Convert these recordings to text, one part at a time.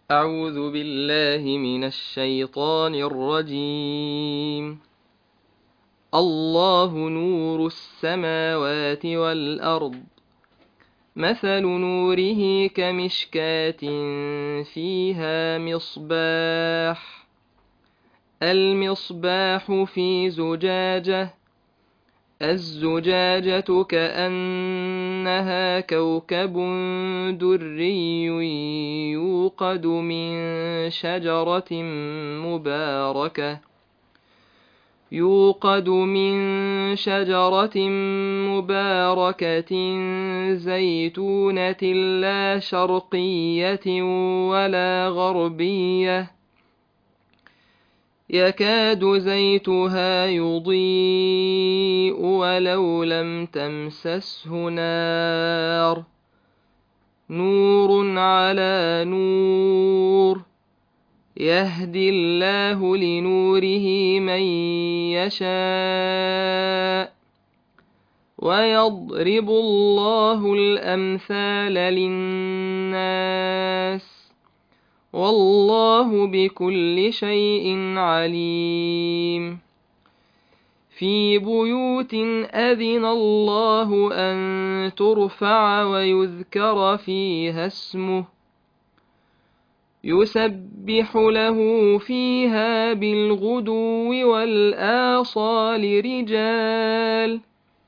أعوذ بالله من الشيطان الرجيم الله نور السماوات والأرض مثل نوره كمشكاة فيها مصباح المصباح في زجاجة الزجاجة كأنها كوكب دري يوقد من شجرة مباركة يوقد من شجرة مباركة زيتونة لا شرقية ولا غربية يكاد زيتها يضيء ولو لم تمسسه نار نور على نور يهدي الله لنوره من يشاء ويضرب الله الأمثال للناس والله بكل شيء عليم في بيوت أذن الله أن ترفع ويذكر فيها اسمه يسبح له فيها بالغدو والآصال رجال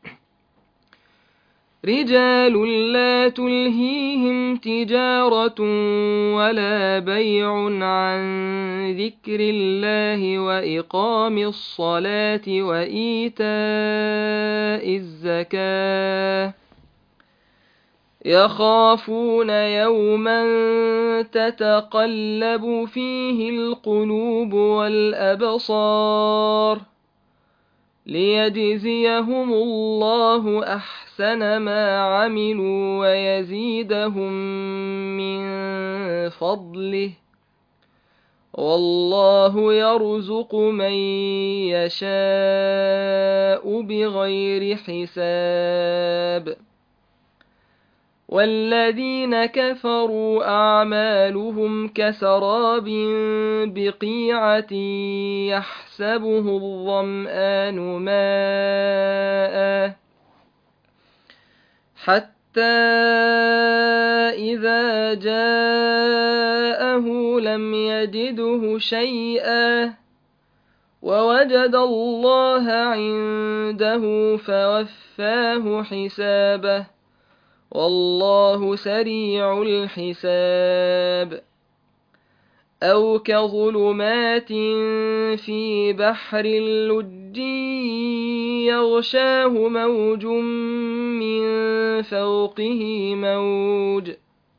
رجال لا تلهيهم تجارة ولا بيع عن ذكر الله وإقام الصلاة وإيتاء الزكاة يخافون يوما تتقلب فيه القلوب والأبصار ليجزيهم الله أحسن ما عملوا ويزيدهم من فضله والله يرزق من يشاء بغير حساب والذين كفروا أعمالهم كسراب بقيعة يحسبه الظمآن ماء حتى إذا جاءه لم يجده شيئا ووجد الله عنده فوفاه حسابه والله سريع الحساب أو كظلمات في بحر اللج يغشاه موج من فوقه موج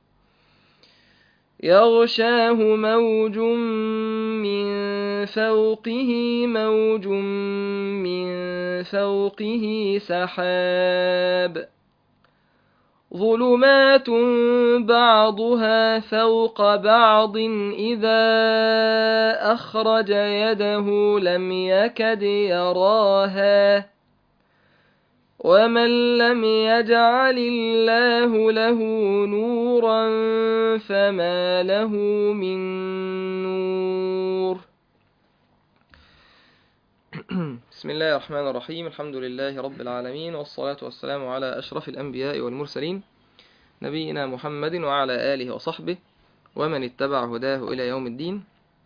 يغشاه موج من فوقه موج من فوقه سحاب ظلمات بعضها فوق بعض إذا أخرج يده لم يكد يراها ومن لم يجعل الله له نورا فما له من نور بسم الله الرحمن الرحيم الحمد لله رب العالمين والصلاة والسلام على أشرف الأنبياء والمرسلين نبينا محمد وعلى آله وصحبه ومن اتبع هداه إلى يوم الدين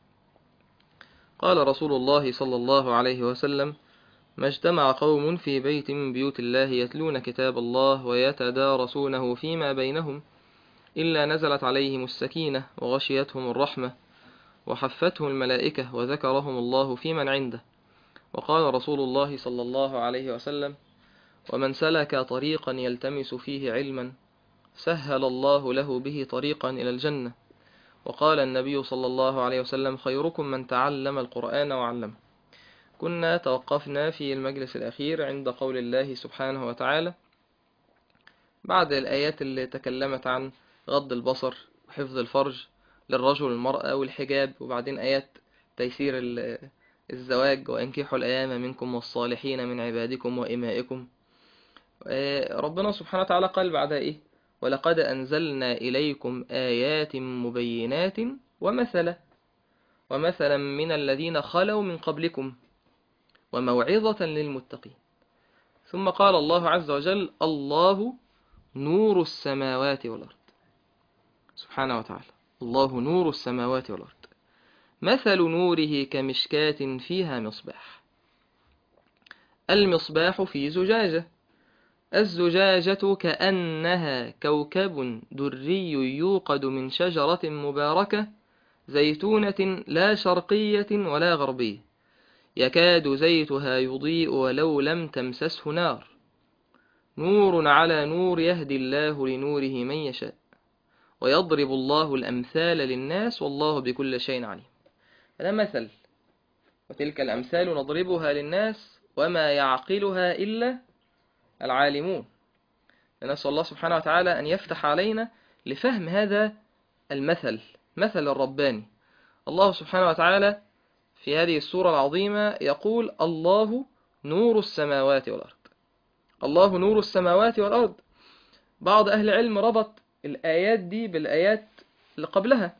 قال رسول الله صلى الله عليه وسلم ما اجتمع قوم في بيت من بيوت الله يتلون كتاب الله ويتدارسونه فيما بينهم إلا نزلت عليهم السكينة وغشيتهم الرحمة وحفتهم الملائكة وذكرهم الله في من عنده وقال رسول الله صلى الله عليه وسلم ومن سلك طريقا يلتمس فيه علما سهل الله له به طريقا إلى الجنة وقال النبي صلى الله عليه وسلم خيركم من تعلم القرآن وعلمه كنا توقفنا في المجلس الأخير عند قول الله سبحانه وتعالى بعد الآيات اللي تكلمت عن غض البصر وحفظ الفرج للرجل والمرأة والحجاب وبعدين آيات تيسير الزواج وأنكحوا الأيام منكم والصالحين من عبادكم وإمائكم ربنا سبحانه وتعالى قال بعدها إيه ولقد أنزلنا إليكم آيات مبينات ومثلا ومثلا من الذين خلوا من قبلكم وموعظة للمتقين ثم قال الله عز وجل الله نور السماوات والأرض سبحانه وتعالى الله نور السماوات والأرض مثل نوره كمشكاة فيها مصباح المصباح في زجاجة الزجاجة كأنها كوكب دري يوقد من شجرة مباركة زيتونة لا شرقية ولا غربية يكاد زيتها يضيء ولو لم تمسسه نار نور على نور يهدي الله لنوره من يشاء ويضرب الله الأمثال للناس والله بكل شيء عليم هذا مثل وتلك الأمثال نضربها للناس وما يعقلها إلا العالمون نسأل الله سبحانه وتعالى أن يفتح علينا لفهم هذا المثل مثل الرباني الله سبحانه وتعالى في هذه السورة العظيمة يقول الله نور السماوات والأرض الله نور السماوات والأرض بعض أهل العلم ربط الآيات دي بالآيات اللي قبلها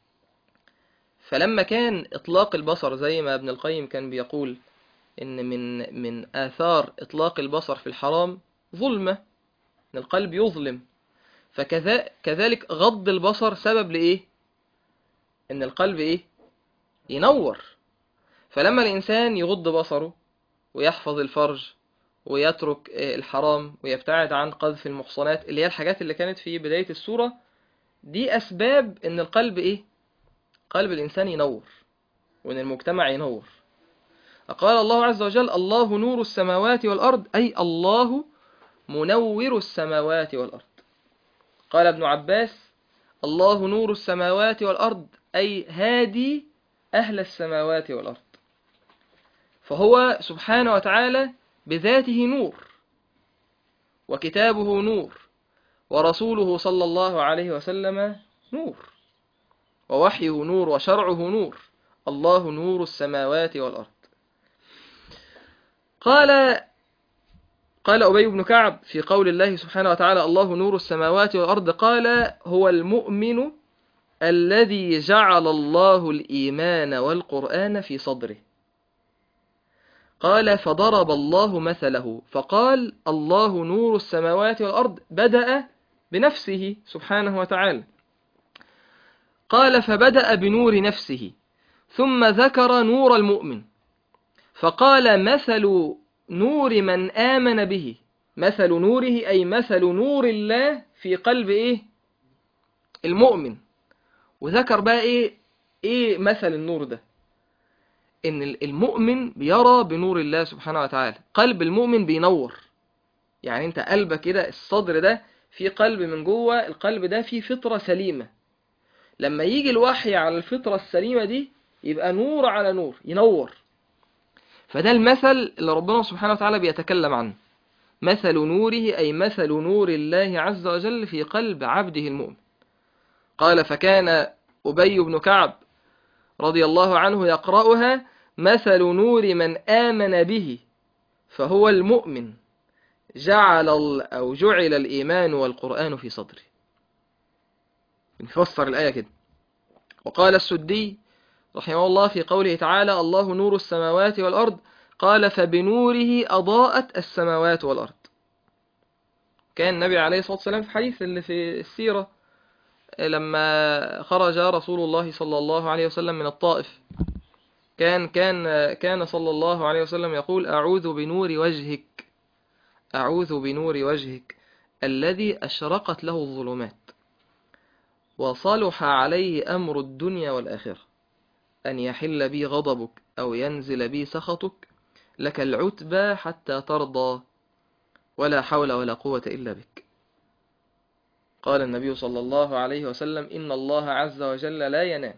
فلما كان إطلاق البصر زي ما ابن القيم كان بيقول إن من من آثار إطلاق البصر في الحرام ظلمة إن القلب يظلم فكذلك غض البصر سبب لإيه؟ إن القلب إيه؟ ينور فلما الإنسان يغض بصره ويحفظ الفرج ويترك الحرام ويبتعد عن قذف المحصنات اللي هي الحاجات اللي كانت في بداية السورة دي أسباب إن القلب إيه؟ قلب الإنسان ينور وإن المجتمع ينور قال الله عز وجل الله نور السماوات والأرض أي الله منور السماوات والأرض قال ابن عباس الله نور السماوات والأرض أي هادي أهل السماوات والأرض فهو سبحانه وتعالى بذاته نور وكتابه نور ورسوله صلى الله عليه وسلم نور ووحيه نور وشرعه نور الله نور السماوات والأرض قال قال أبي بن كعب في قول الله سبحانه وتعالى الله نور السماوات والأرض قال هو المؤمن الذي جعل الله الإيمان والقرآن في صدره قال فضرب الله مثله فقال الله نور السماوات والأرض بدأ بنفسه سبحانه وتعالى قال فبدأ بنور نفسه ثم ذكر نور المؤمن فقال مثل نور من آمن به مثل نوره أي مثل نور الله في قلب إيه المؤمن وذكر بقى إيه إيه مثل النور ده إن المؤمن بيرى بنور الله سبحانه وتعالى قلب المؤمن بينور يعني أنت قلبك كده الصدر ده في قلب من جوه القلب ده فيه فطرة سليمة لما يجي الوحي على الفطرة السليمة دي يبقى نور على نور ينور فده المثل اللي ربنا سبحانه وتعالى بيتكلم عنه مثل نوره أي مثل نور الله عز وجل في قلب عبده المؤمن قال فكان أبي بن كعب رضي الله عنه يقرأها مثل نور من آمن به فهو المؤمن جعل أو جعل الإيمان والقرآن في صدره نفسر الآية كده وقال السدي رحمه الله في قوله تعالى الله نور السماوات والأرض قال فبنوره أضاءت السماوات والأرض كان النبي عليه الصلاة والسلام في حديث اللي في السيرة لما خرج رسول الله صلى الله عليه وسلم من الطائف كان كان كان صلى الله عليه وسلم يقول أعوذ بنور وجهك أعوذ بنور وجهك الذي أشرقت له الظلمات وصلح عليه أمر الدنيا والآخرة أن يحل بي غضبك أو ينزل بي سخطك لك العتبى حتى ترضى ولا حول ولا قوة إلا بك قال النبي صلى الله عليه وسلم إن الله عز وجل لا ينام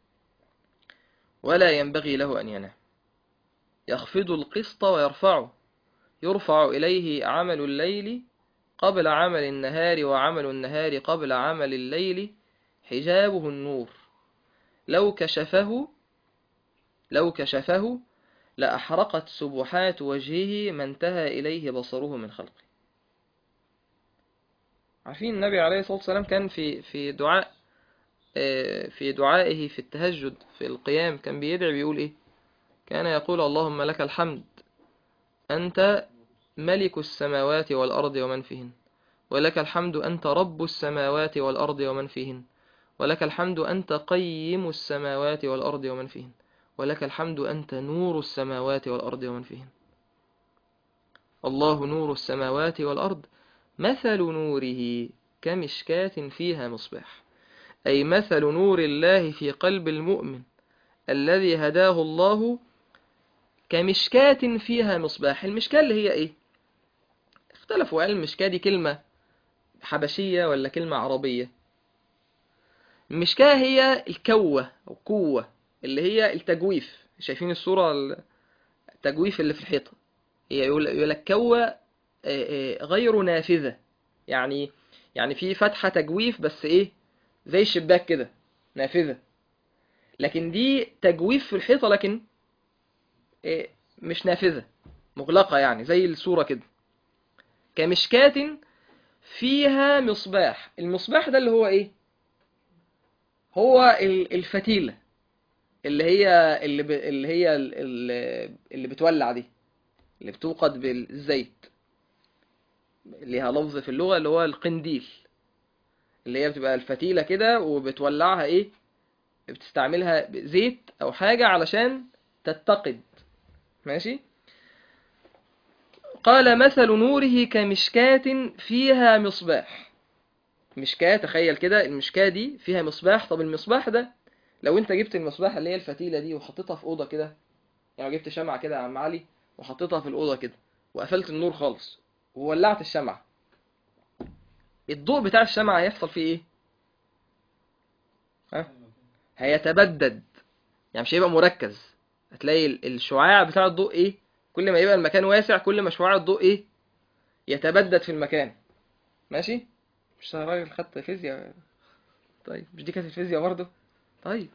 ولا ينبغي له أن ينام يخفض القسط ويرفعه يرفع إليه عمل الليل قبل عمل النهار وعمل النهار قبل عمل الليل حجابه النور لو كشفه لو كشفه لأحرقت سبحات وجهه ما انتهى إليه بصره من خلقه عارفين النبي عليه الصلاة والسلام كان في في دعاء آه، في دعائه في التهجد في القيام كان بيدعي بيقول إيه كان يقول اللهم لك الحمد أنت ملك السماوات والأرض ومن فيهن ولك الحمد أنت رب السماوات والأرض ومن فيهن ولك الحمد أنت قيم السماوات والأرض ومن فيهن ولك الحمد أنت نور السماوات والأرض ومن فيهن الله نور السماوات والأرض مثل نوره كمشكاة فيها مصباح أي مثل نور الله في قلب المؤمن الذي هداه الله كمشكاة فيها مصباح المشكاة اللي هي إيه؟ اختلفوا هل المشكاة دي كلمة حبشية ولا كلمة عربية المشكاة هي الكوة أو قوة اللي هي التجويف شايفين الصورة التجويف اللي في الحيطة هي يقول يقول لك كوة آه، آه، غير نافذة يعني يعني في فتحة تجويف بس ايه زي الشباك كده نافذة لكن دي تجويف في الحيطة لكن إيه مش نافذة مغلقة يعني زي الصورة كده كمشكاة فيها مصباح المصباح ده اللي هو ايه هو ال- الفتيلة اللي هي اللي ب... اللي هي ال- ال- اللي بتولع دي اللي بتوقد بالزيت ليها لفظ في اللغة اللي هو القنديل اللي هي بتبقى الفتيلة كده وبتولعها ايه بتستعملها زيت او حاجة علشان تتقد ماشي قال مثل نوره كمشكاة فيها مصباح مشكاة تخيل كده المشكاة دي فيها مصباح طب المصباح ده لو انت جبت المصباح اللي هي الفتيلة دي وحطيتها في أوضة كده يعني جبت شمعة كده يا عم علي وحطيتها في الأوضة كده وقفلت النور خالص وولعت الشمعة الضوء بتاع الشمعة هيحصل فيه ايه؟ ها؟ هيتبدد يعني مش هيبقى مركز هتلاقي ال- الشعاع بتاع الضوء ايه؟ كل ما يبقى المكان واسع كل ما شعاع الضوء ايه؟ يتبدد في المكان ماشي؟ مش أنا راجل خدت فيزياء طيب مش دي كانت الفيزياء برضه؟ طيب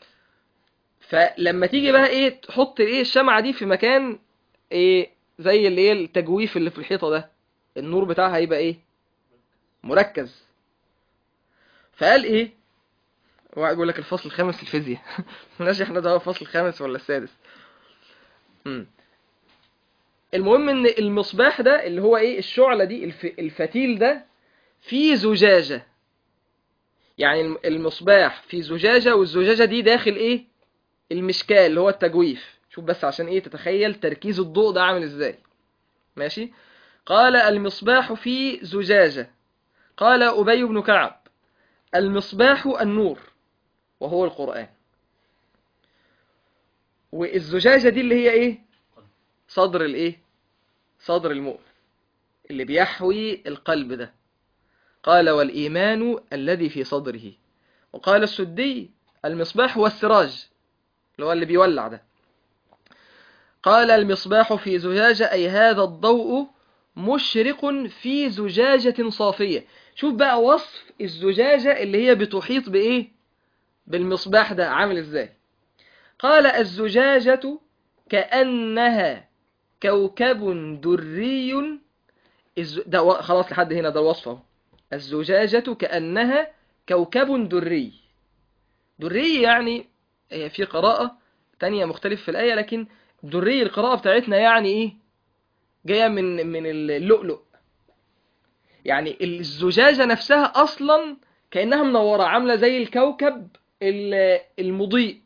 فلما تيجي بقى ايه تحط ايه الشمعة دي في مكان ايه زي اللي ايه التجويف اللي في الحيطة ده النور بتاعها هيبقى ايه مركز فقال ايه واحد يقول لك الفصل الخامس في الفيزياء ماشي احنا ده هو الفصل الخامس ولا السادس مم. المهم ان المصباح ده اللي هو ايه الشعلة دي الف... الفتيل ده فيه زجاجة يعني الم- المصباح فيه زجاجة والزجاجة دي داخل ايه المشكال اللي هو التجويف شوف بس عشان ايه تتخيل تركيز الضوء ده عامل ازاي ماشي قال المصباح في زجاجة قال أبي بن كعب المصباح النور وهو القرآن والزجاجة دي اللي هي ايه صدر الايه صدر المؤمن اللي بيحوي القلب ده قال والإيمان الذي في صدره وقال السدي المصباح هو السراج اللي هو اللي بيولع ده قال المصباح في زجاجة أي هذا الضوء مشرق في زجاجة صافية شوف بقى وصف الزجاجة اللي هي بتحيط بإيه بالمصباح ده عامل إزاي قال الزجاجة كأنها كوكب دري الز... ده و... خلاص لحد هنا ده الوصف اهو الزجاجة كأنها كوكب دري دري يعني هي في قراءة تانية مختلف في الآية لكن دري القراءة بتاعتنا يعني إيه جاية من من اللؤلؤ يعني الزجاجة نفسها أصلا كأنها منورة عاملة زي الكوكب ال- المضيء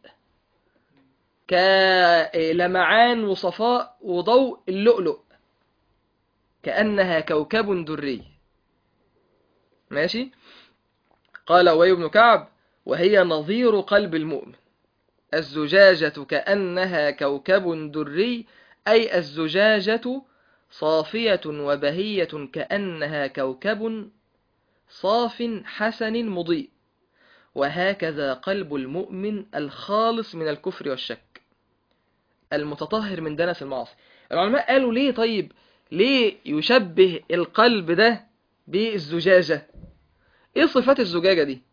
كلمعان وصفاء وضوء اللؤلؤ كأنها كوكب دري ماشي قال أبي بن كعب وهي نظير قلب المؤمن الزجاجة كأنها كوكب دري أي الزجاجة صافية وبهية كأنها كوكب صاف حسن مضيء وهكذا قلب المؤمن الخالص من الكفر والشك المتطهر من دنس المعاصي العلماء قالوا ليه طيب ليه يشبه القلب ده بالزجاجة ايه صفات الزجاجة دي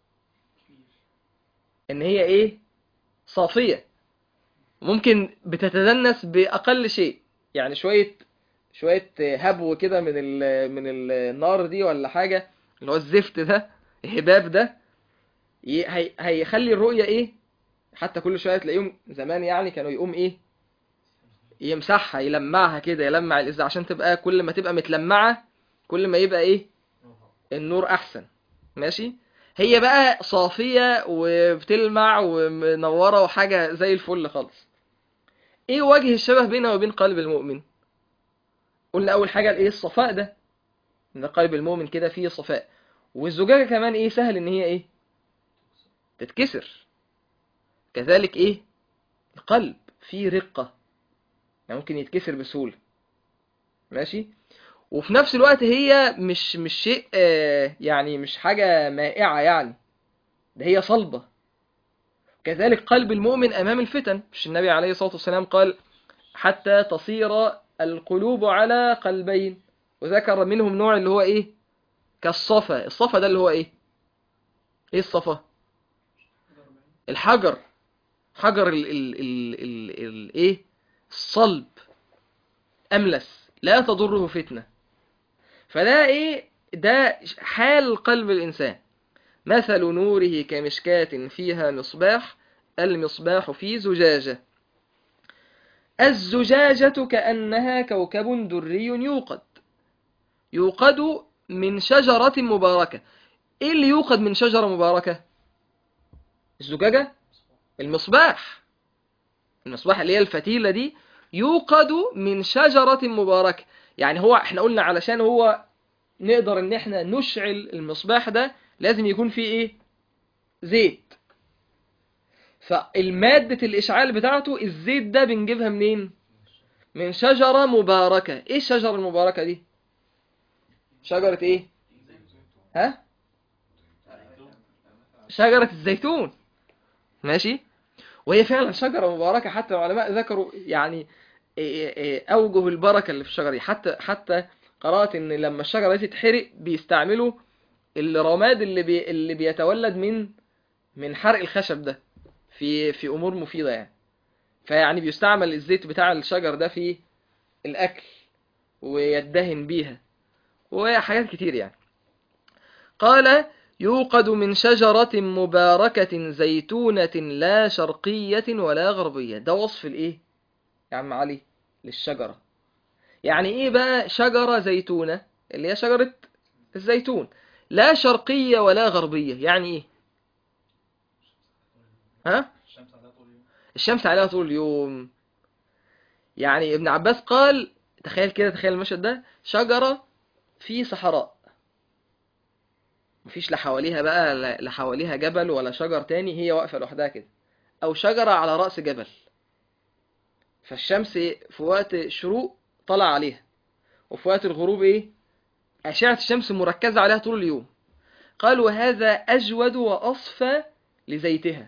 ان هي ايه صافية ممكن بتتدنس بأقل شيء يعني شوية شوية هبو كده من ال من النار دي ولا حاجة اللي هو الزفت ده الهباب ده ي- هي- هيخلي الرؤية ايه حتى كل شوية تلاقيهم زمان يعني كانوا يقوم ايه يمسحها يلمعها كده يلمع الإزازة عشان تبقى كل ما تبقى متلمعة كل ما يبقى ايه النور احسن ماشي هي بقى صافية وبتلمع ومنورة وحاجة زي الفل خالص ايه وجه الشبه بينها وبين قلب المؤمن قلنا اول حاجة الايه الصفاء ده ان قلب المؤمن كده فيه صفاء والزجاجة كمان ايه سهل ان هي ايه تتكسر كذلك ايه القلب فيه رقة يعني ممكن يتكسر بسهولة ماشي وفي نفس الوقت هي مش مش شيء آه، يعني مش حاجة مائعة يعني ده هي صلبة كذلك قلب المؤمن أمام الفتن مش النبي عليه الصلاة والسلام قال حتى تصير القلوب على قلبين وذكر منهم نوع اللي هو إيه كالصفا الصفا ده اللي هو إيه إيه الصفا الحجر حجر ال ال ال ال ال إيه الصلب أملس لا تضره فتنة فده إيه ده حال قلب الإنسان مثل نوره كمشكاة فيها مصباح المصباح في زجاجة الزجاجة كأنها كوكب دري يوقد يوقد من شجرة مباركة إيه اللي يوقد من شجرة مباركة؟ الزجاجة المصباح المصباح اللي هي الفتيلة دي يوقد من شجرة مباركة يعني هو احنا قلنا علشان هو نقدر ان احنا نشعل المصباح ده لازم يكون فيه ايه زيت فالمادة الاشعال بتاعته الزيت ده بنجيبها منين من شجرة مباركة ايه الشجرة المباركة دي شجرة ايه ها شجرة الزيتون ماشي وهي فعلا شجرة مباركة حتى العلماء ذكروا يعني إيه إيه أوجه البركة اللي في الشجرة دي حتى حتى قرأت إن لما الشجرة دي تتحرق بيستعملوا الرماد اللي بي اللي بيتولد من من حرق الخشب ده في في أمور مفيدة يعني فيعني بيستعمل الزيت بتاع الشجر ده في الأكل ويدهن بيها وحاجات كتير يعني قال يوقد من شجرة مباركة زيتونة لا شرقية ولا غربية ده وصف الايه يا عم علي للشجرة يعني ايه بقى شجرة زيتونة اللي هي شجرة الزيتون لا شرقية ولا غربية يعني ايه ها الشمس عليها طول اليوم يعني ابن عباس قال تخيل كده تخيل المشهد ده شجرة في صحراء مفيش لا حواليها بقى لا لا حواليها جبل ولا شجر تاني هي واقفة لوحدها كده أو شجرة على رأس جبل فالشمس في وقت الشروق طلع عليها وفي وقت الغروب ايه أشعة الشمس مركزة عليها طول اليوم قال وهذا أجود وأصفى لزيتها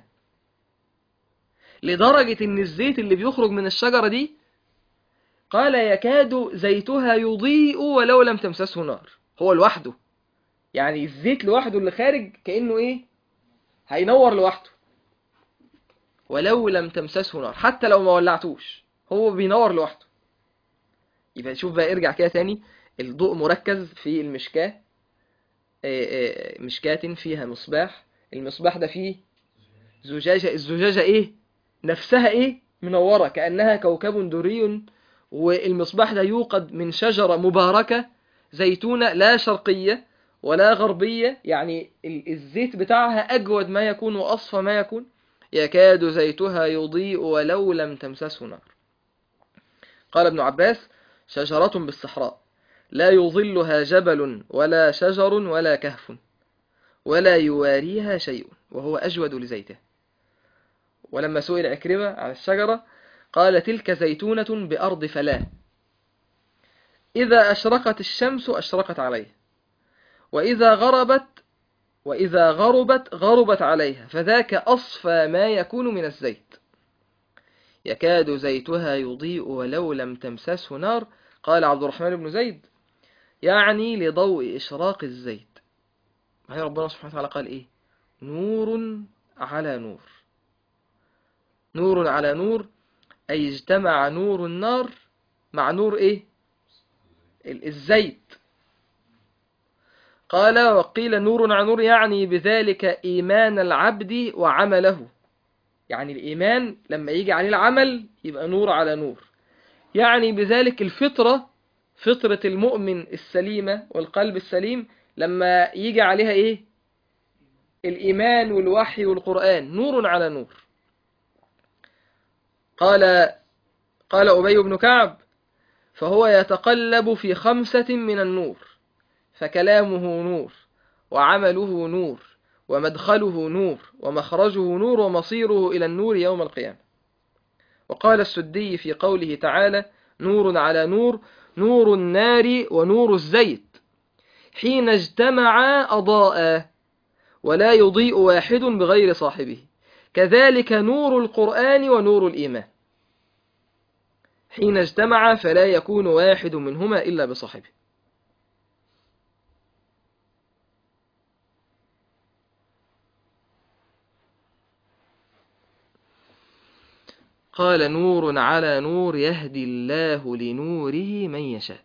لدرجة إن الزيت اللي بيخرج من الشجرة دي قال يكاد زيتها يضيء ولو لم تمسسه نار هو لوحده يعني الزيت لوحده اللي خارج كأنه ايه هينور لوحده ولو لم تمسسه نار حتى لو ما ولعتوش هو بينور لوحده يبقى شوف بقى ارجع كده تاني الضوء مركز في المشكاة آه، آه، مشكاة فيها مصباح المصباح ده فيه زجاجة الزجاجة ايه نفسها ايه منورة كأنها كوكب دري والمصباح ده يوقد من شجرة مباركة زيتونة لا شرقية ولا غربية يعني ال- الزيت بتاعها أجود ما يكون وأصفى ما يكون يكاد زيتها يضيء ولو لم تمسسه نار قال ابن عباس شجرة بالصحراء لا يظلها جبل ولا شجر ولا كهف ولا يواريها شيء وهو أجود لزيته ولما سئل عكرمة عن الشجرة قال تلك زيتونة بأرض فلاة إذا أشرقت الشمس أشرقت عليه وإذا غربت وإذا غربت غربت عليها فذاك أصفى ما يكون من الزيت يكاد زيتها يضيء ولو لم تمسسه نار قال عبد الرحمن بن زيد يعني لضوء إشراق الزيت هي ربنا سبحانه وتعالى قال إيه نور على نور نور على نور أي اجتمع نور النار مع نور إيه ال- الزيت قال وقيل نور على نور يعني بذلك إيمان العبد وعمله يعني الإيمان لما يجي عليه العمل يبقى نور على نور يعني بذلك الفطرة فطرة المؤمن السليمة والقلب السليم لما يجي عليها إيه الإيمان والوحي والقرآن نور على نور قال قال أبي بن كعب فهو يتقلب في خمسة من النور فكلامه نور وعمله نور ومدخله نور ومخرجه نور ومصيره إلى النور يوم القيامة وقال السدي في قوله تعالى نور على نور نور النار ونور الزيت حين اجتمعا أضاء ولا يضيء واحد بغير صاحبه كذلك نور القرآن ونور الإيمان حين اجتمع فلا يكون واحد منهما إلا بصاحبه قال نور على نور يهدي الله لنوره من يشاء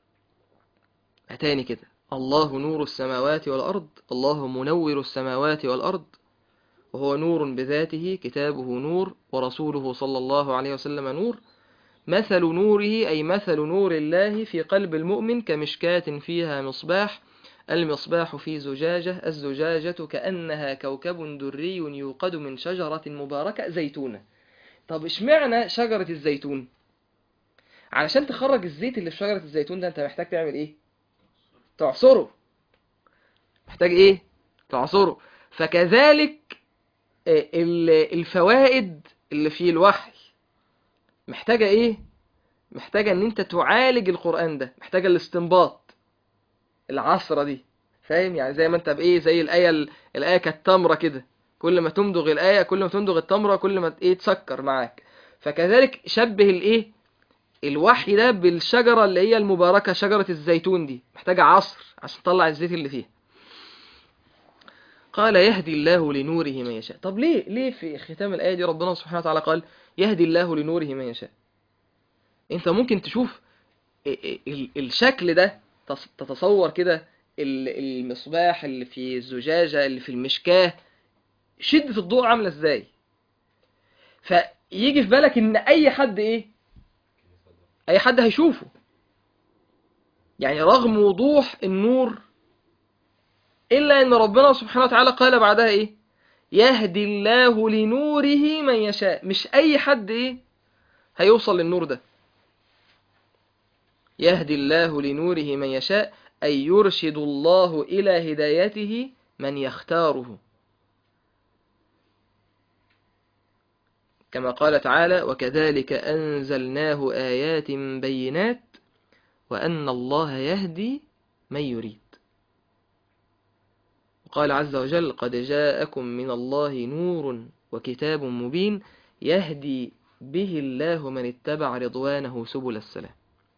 أتاني كده الله نور السماوات والأرض الله منور السماوات والأرض وهو نور بذاته كتابه نور ورسوله صلى الله عليه وسلم نور مثل نوره أي مثل نور الله في قلب المؤمن كمشكاة فيها مصباح المصباح في زجاجة الزجاجة كأنها كوكب دري يوقد من شجرة مباركة زيتونة طب اشمعنى شجرة الزيتون علشان تخرج الزيت اللي في شجرة الزيتون ده انت محتاج تعمل ايه تعصره محتاج ايه تعصره فكذلك الفوائد اللي في الوحي محتاجة ايه محتاجة ان انت تعالج القرآن ده محتاجة الاستنباط العصرة دي فاهم يعني زي ما انت بايه زي الآية الآية كانت تمرة كده كل ما تمضغ الآية كل ما تمضغ التمرة كل ما ايه تسكر معاك فكذلك شبه الايه الوحي ده بالشجرة اللي هي المباركة شجرة الزيتون دي محتاجة عصر عشان تطلع الزيت اللي فيها قال يهدي الله لنوره من يشاء طب ليه ليه في ختام الآية دي ربنا سبحانه وتعالى قال يهدي الله لنوره من يشاء انت ممكن تشوف الشكل ده تتصور كده المصباح اللي في الزجاجة اللي في المشكاه شدة الضوء عاملة ازاي فيجي في بالك ان اي حد ايه اي حد هيشوفه يعني رغم وضوح النور الا ان ربنا سبحانه وتعالى قال بعدها ايه يهدي الله لنوره من يشاء مش اي حد ايه هيوصل للنور ده يهدي الله لنوره من يشاء أي يرشد الله إلى هدايته من يختاره كما قال تعالى وكذلك أنزلناه آيات بينات وأن الله يهدي من يريد وقال عز وجل قد جاءكم من الله نور وكتاب مبين يهدي به الله من اتبع رضوانه سبل السلام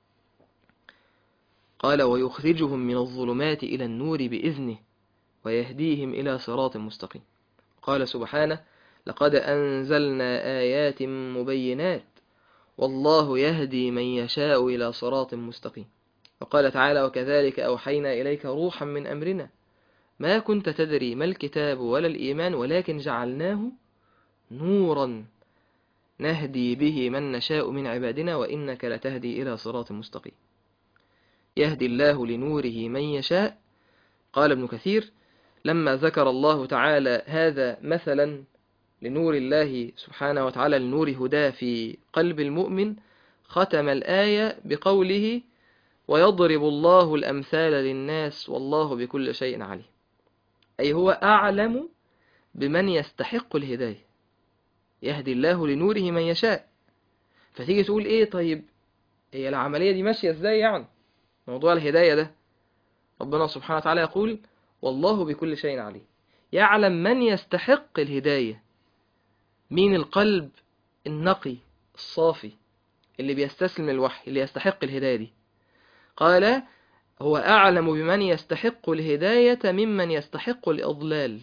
قال ويخرجهم من الظلمات إلى النور بإذنه ويهديهم إلى صراط مستقيم قال سبحانه لقد أنزلنا آيات مبينات والله يهدي من يشاء إلى صراط مستقيم وقال تعالى وكذلك أوحينا إليك روحا من أمرنا ما كنت تدري ما الكتاب ولا الإيمان ولكن جعلناه نورا نهدي به من نشاء من عبادنا وإنك لتهدي إلى صراط مستقيم يهدي الله لنوره من يشاء قال ابن كثير لما ذكر الله تعالى هذا مثلا لنور الله سبحانه وتعالى لنور هداه في قلب المؤمن ختم الآية بقوله ويضرب الله الأمثال للناس والله بكل شيء عليم أي هو أعلم بمن يستحق الهداية يهدي الله لنوره من يشاء فتيجي تقول إيه طيب هي العملية دي ماشية إزاي يعني موضوع الهداية ده ربنا سبحانه وتعالى يقول والله بكل شيء عليم يعلم من يستحق الهداية مين القلب النقي الصافي اللي بيستسلم الوحي اللي يستحق الهداية دي قال هو أعلم بمن يستحق الهداية ممن يستحق الإضلال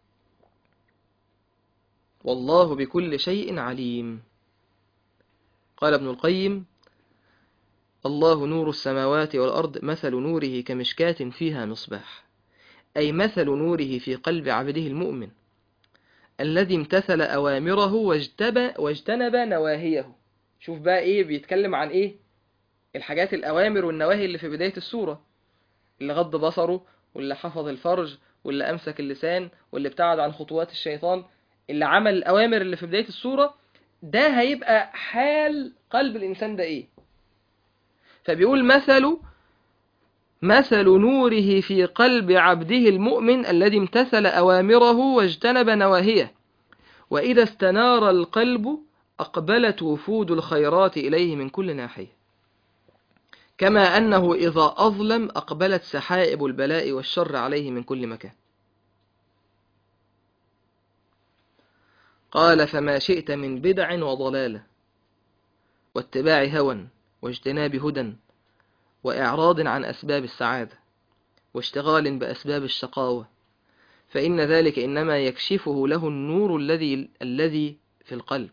والله بكل شيء عليم قال ابن القيم الله نور السماوات والأرض مثل نوره كمشكاة فيها مصباح أي مثل نوره في قلب عبده المؤمن الذي امتثل أوامره واجتب واجتنب نواهيه شوف بقى إيه بيتكلم عن إيه الحاجات الأوامر والنواهي اللي في بداية السورة اللي غض بصره واللي حفظ الفرج واللي أمسك اللسان واللي ابتعد عن خطوات الشيطان اللي عمل الأوامر اللي في بداية السورة ده هيبقى حال قلب الإنسان ده إيه فبيقول مثل مثل نوره في قلب عبده المؤمن الذي امتثل أوامره واجتنب نواهيه وإذا استنار القلب أقبلت وفود الخيرات إليه من كل ناحية كما أنه إذا أظلم أقبلت سحائب البلاء والشر عليه من كل مكان قال فما شئت من بدع وضلالة واتباع هوى واجتناب هدى وإعراض عن أسباب السعادة واشتغال بأسباب الشقاوة فإن ذلك إنما يكشفه له النور الذي الذي في القلب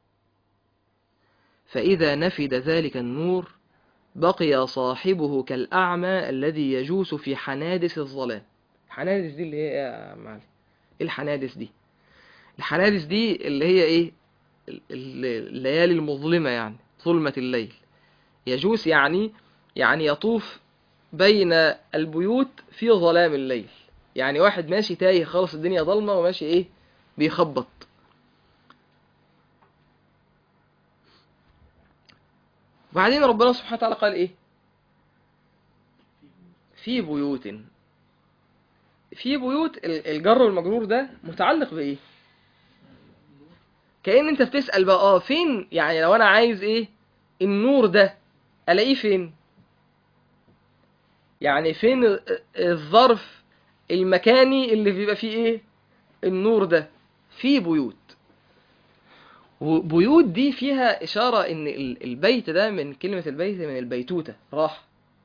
فإذا نفد ذلك النور بقي صاحبه كالأعمى الذي يجوس في حنادس الظلام حنادس دي اللي هي إيه يا معلم ايه الحنادس دي الحنادس دي اللي هي ايه ال- ال- الليالي المظلمة يعني ظلمة الليل يجوس يعني يعني يطوف بين البيوت في ظلام الليل يعني واحد ماشي تايه خالص الدنيا ضلمة وماشي ايه بيخبط وبعدين ربنا سبحانه وتعالى قال ايه في بيوت في بيوت ال- الجر والمجرور ده متعلق بايه كأن انت بتسأل بقى اه فين يعني لو انا عايز ايه النور ده الاقيه فين يعني فين ال- الظرف المكاني اللي بيبقى فيه ايه النور ده في بيوت وبيوت دي فيها إشارة إن ال- البيت ده من كلمة البيت من البيتوتة راح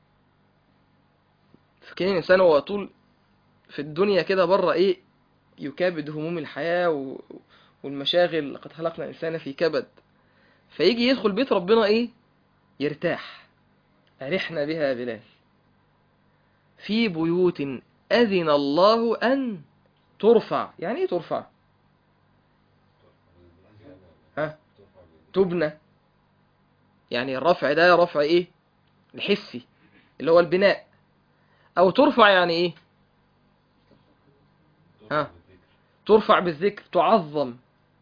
فكان الإنسان هو طول في الدنيا كده بره إيه يكابد هموم الحياة و... والمشاغل لقد خلقنا الإنسان في كبد فيجي يدخل بيت ربنا إيه يرتاح أرحنا بها يا بلال في بيوت أذن الله أن ترفع يعني إيه ترفع ها تبنى يعني الرفع ده رفع ايه الحسي اللي هو البناء او ترفع يعني ايه ها ترفع بالذكر تعظم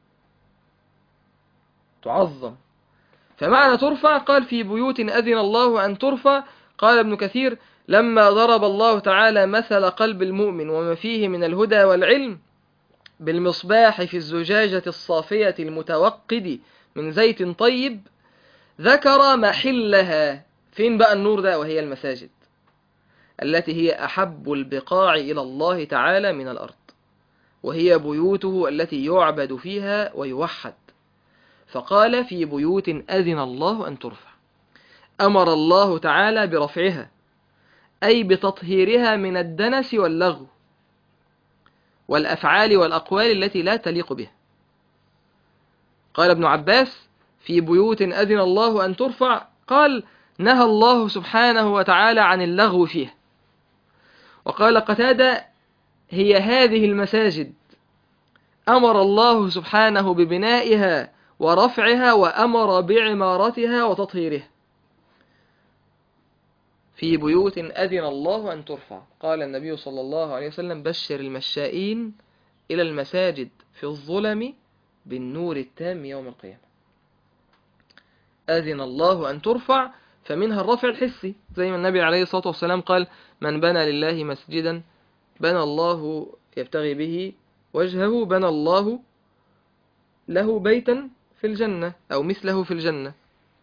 تعظم فمعنى ترفع قال في بيوت أذن الله أن ترفع قال ابن كثير لما ضرب الله تعالى مثل قلب المؤمن وما فيه من الهدى والعلم بالمصباح في الزجاجة الصافية المتوقد من زيت طيب ذكر محلها فين بقى النور ده وهي المساجد التي هي أحب البقاع إلى الله تعالى من الأرض وهي بيوته التي يعبد فيها ويوحد فقال في بيوت أذن الله أن ترفع أمر الله تعالى برفعها أي بتطهيرها من الدنس واللغو والأفعال والأقوال التي لا تليق بها قال ابن عباس في بيوت أذن الله أن ترفع قال نهى الله سبحانه وتعالى عن اللغو فيها وقال قتادة هي هذه المساجد أمر الله سبحانه ببنائها ورفعها وأمر بعمارتها وتطهيرها في بيوت أذن الله أن ترفع قال النبي صلى الله عليه وسلم بشر المشائين إلى المساجد في الظلم بالنور التام يوم القيامة أذن الله أن ترفع فمنها الرفع الحسي زي ما النبي عليه الصلاة والسلام قال من بنى لله مسجدا بنى الله يبتغي به وجهه بنى الله له بيتا في الجنة أو مثله في الجنة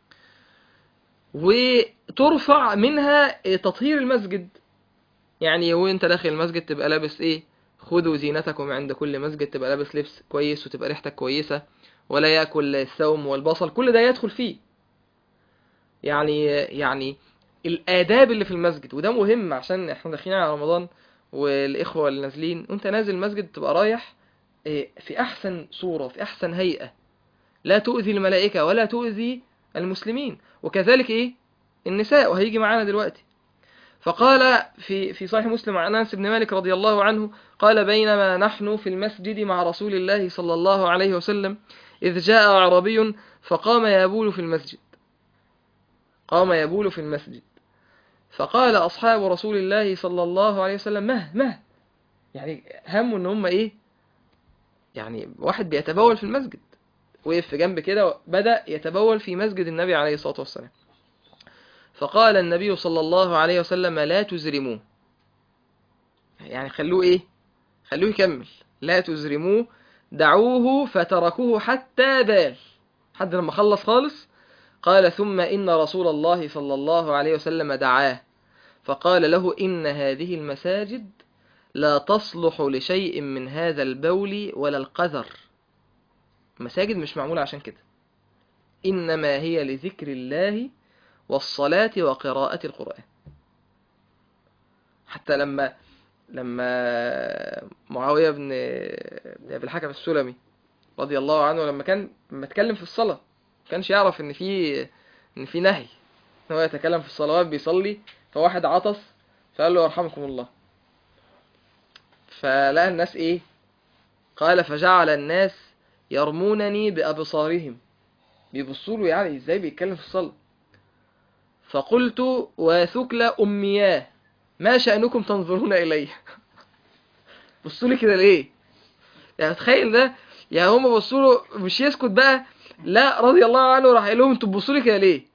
وترفع منها تطهير المسجد يعني وانت داخل المسجد تبقى لابس ايه خذوا زينتكم عند كل مسجد تبقى لابس لبس كويس وتبقى ريحتك كويسة ولا يأكل الثوم والبصل كل ده يدخل فيه يعني يعني الآداب اللي في المسجد وده مهم عشان احنا داخلين على رمضان والإخوة اللي نازلين وانت نازل المسجد تبقى رايح إيه، في أحسن صورة في أحسن هيئة لا تؤذي الملائكة ولا تؤذي المسلمين وكذلك ايه النساء وهيجي معانا دلوقتي فقال في في صحيح مسلم عن انس بن مالك رضي الله عنه قال بينما نحن في المسجد مع رسول الله صلى الله عليه وسلم إذ جاء أعرابي فقام يبول في المسجد قام يبول في المسجد فقال أصحاب رسول الله صلى الله عليه وسلم مه مه يعني هموا إن هم إيه يعني واحد بيتبول في المسجد وقف في جنب كده بدأ يتبول في مسجد النبي عليه الصلاة والسلام فقال النبي صلى الله عليه وسلم لا تزرموه يعني خلوه إيه خلوه يكمل لا تزرموه دعوه فتركوه حتى بال حد لما خلص خالص قال ثم إن رسول الله صلى الله عليه وسلم دعاه فقال له إن هذه المساجد لا تصلح لشيء من هذا البول ولا القذر مساجد مش معمولة عشان كده إنما هي لذكر الله والصلاة وقراءة القرآن حتى لما لما معاوية بن بن أبي الحكم السلمي رضي الله عنه لما كان لما اتكلم في الصلاة ما كانش يعرف إن في إن في نهي إن هو يتكلم في الصلوات بيصلي فواحد عطس فقال له يرحمكم الله فلقى الناس إيه قال فجعل الناس يرمونني بأبصارهم بيبصوا له يعني إزاي بيتكلم في الصلاة فقلت وثكل أمياه ما شأنكم تنظرون إلي بصوا لي كده ليه يعني تخيل ده يعني هم بصوا له مش يسكت بقى لا رضي الله عنه راح قال لهم انتوا بتبصوا لي كده ليه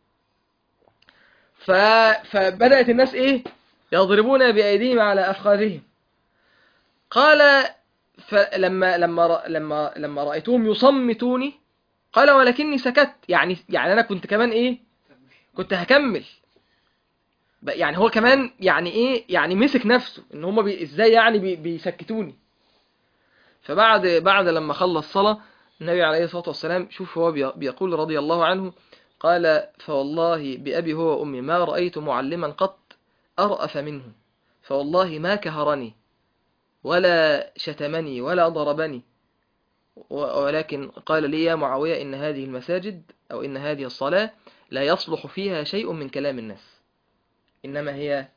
ف... فبدأت الناس ايه يضربون بأيديهم على أفخاذهم قال فلما لما لما لما رأيتهم يصمتوني قال ولكني سكت يعني يعني انا كنت كمان ايه كنت هكمل يعني هو كمان يعني ايه يعني مسك نفسه ان هما بي ازاي يعني بي بيسكتوني فبعد بعد لما خلص صلاة النبي عليه الصلاة والسلام شوف هو بيقول رضي الله عنه قال فوالله بأبي هو وأمي ما رأيت معلما قط أرأف منه فوالله ما كهرني ولا شتمني ولا ضربني ولكن قال لي يا معاوية إن هذه المساجد أو إن هذه الصلاة لا يصلح فيها شيء من كلام الناس إنما هي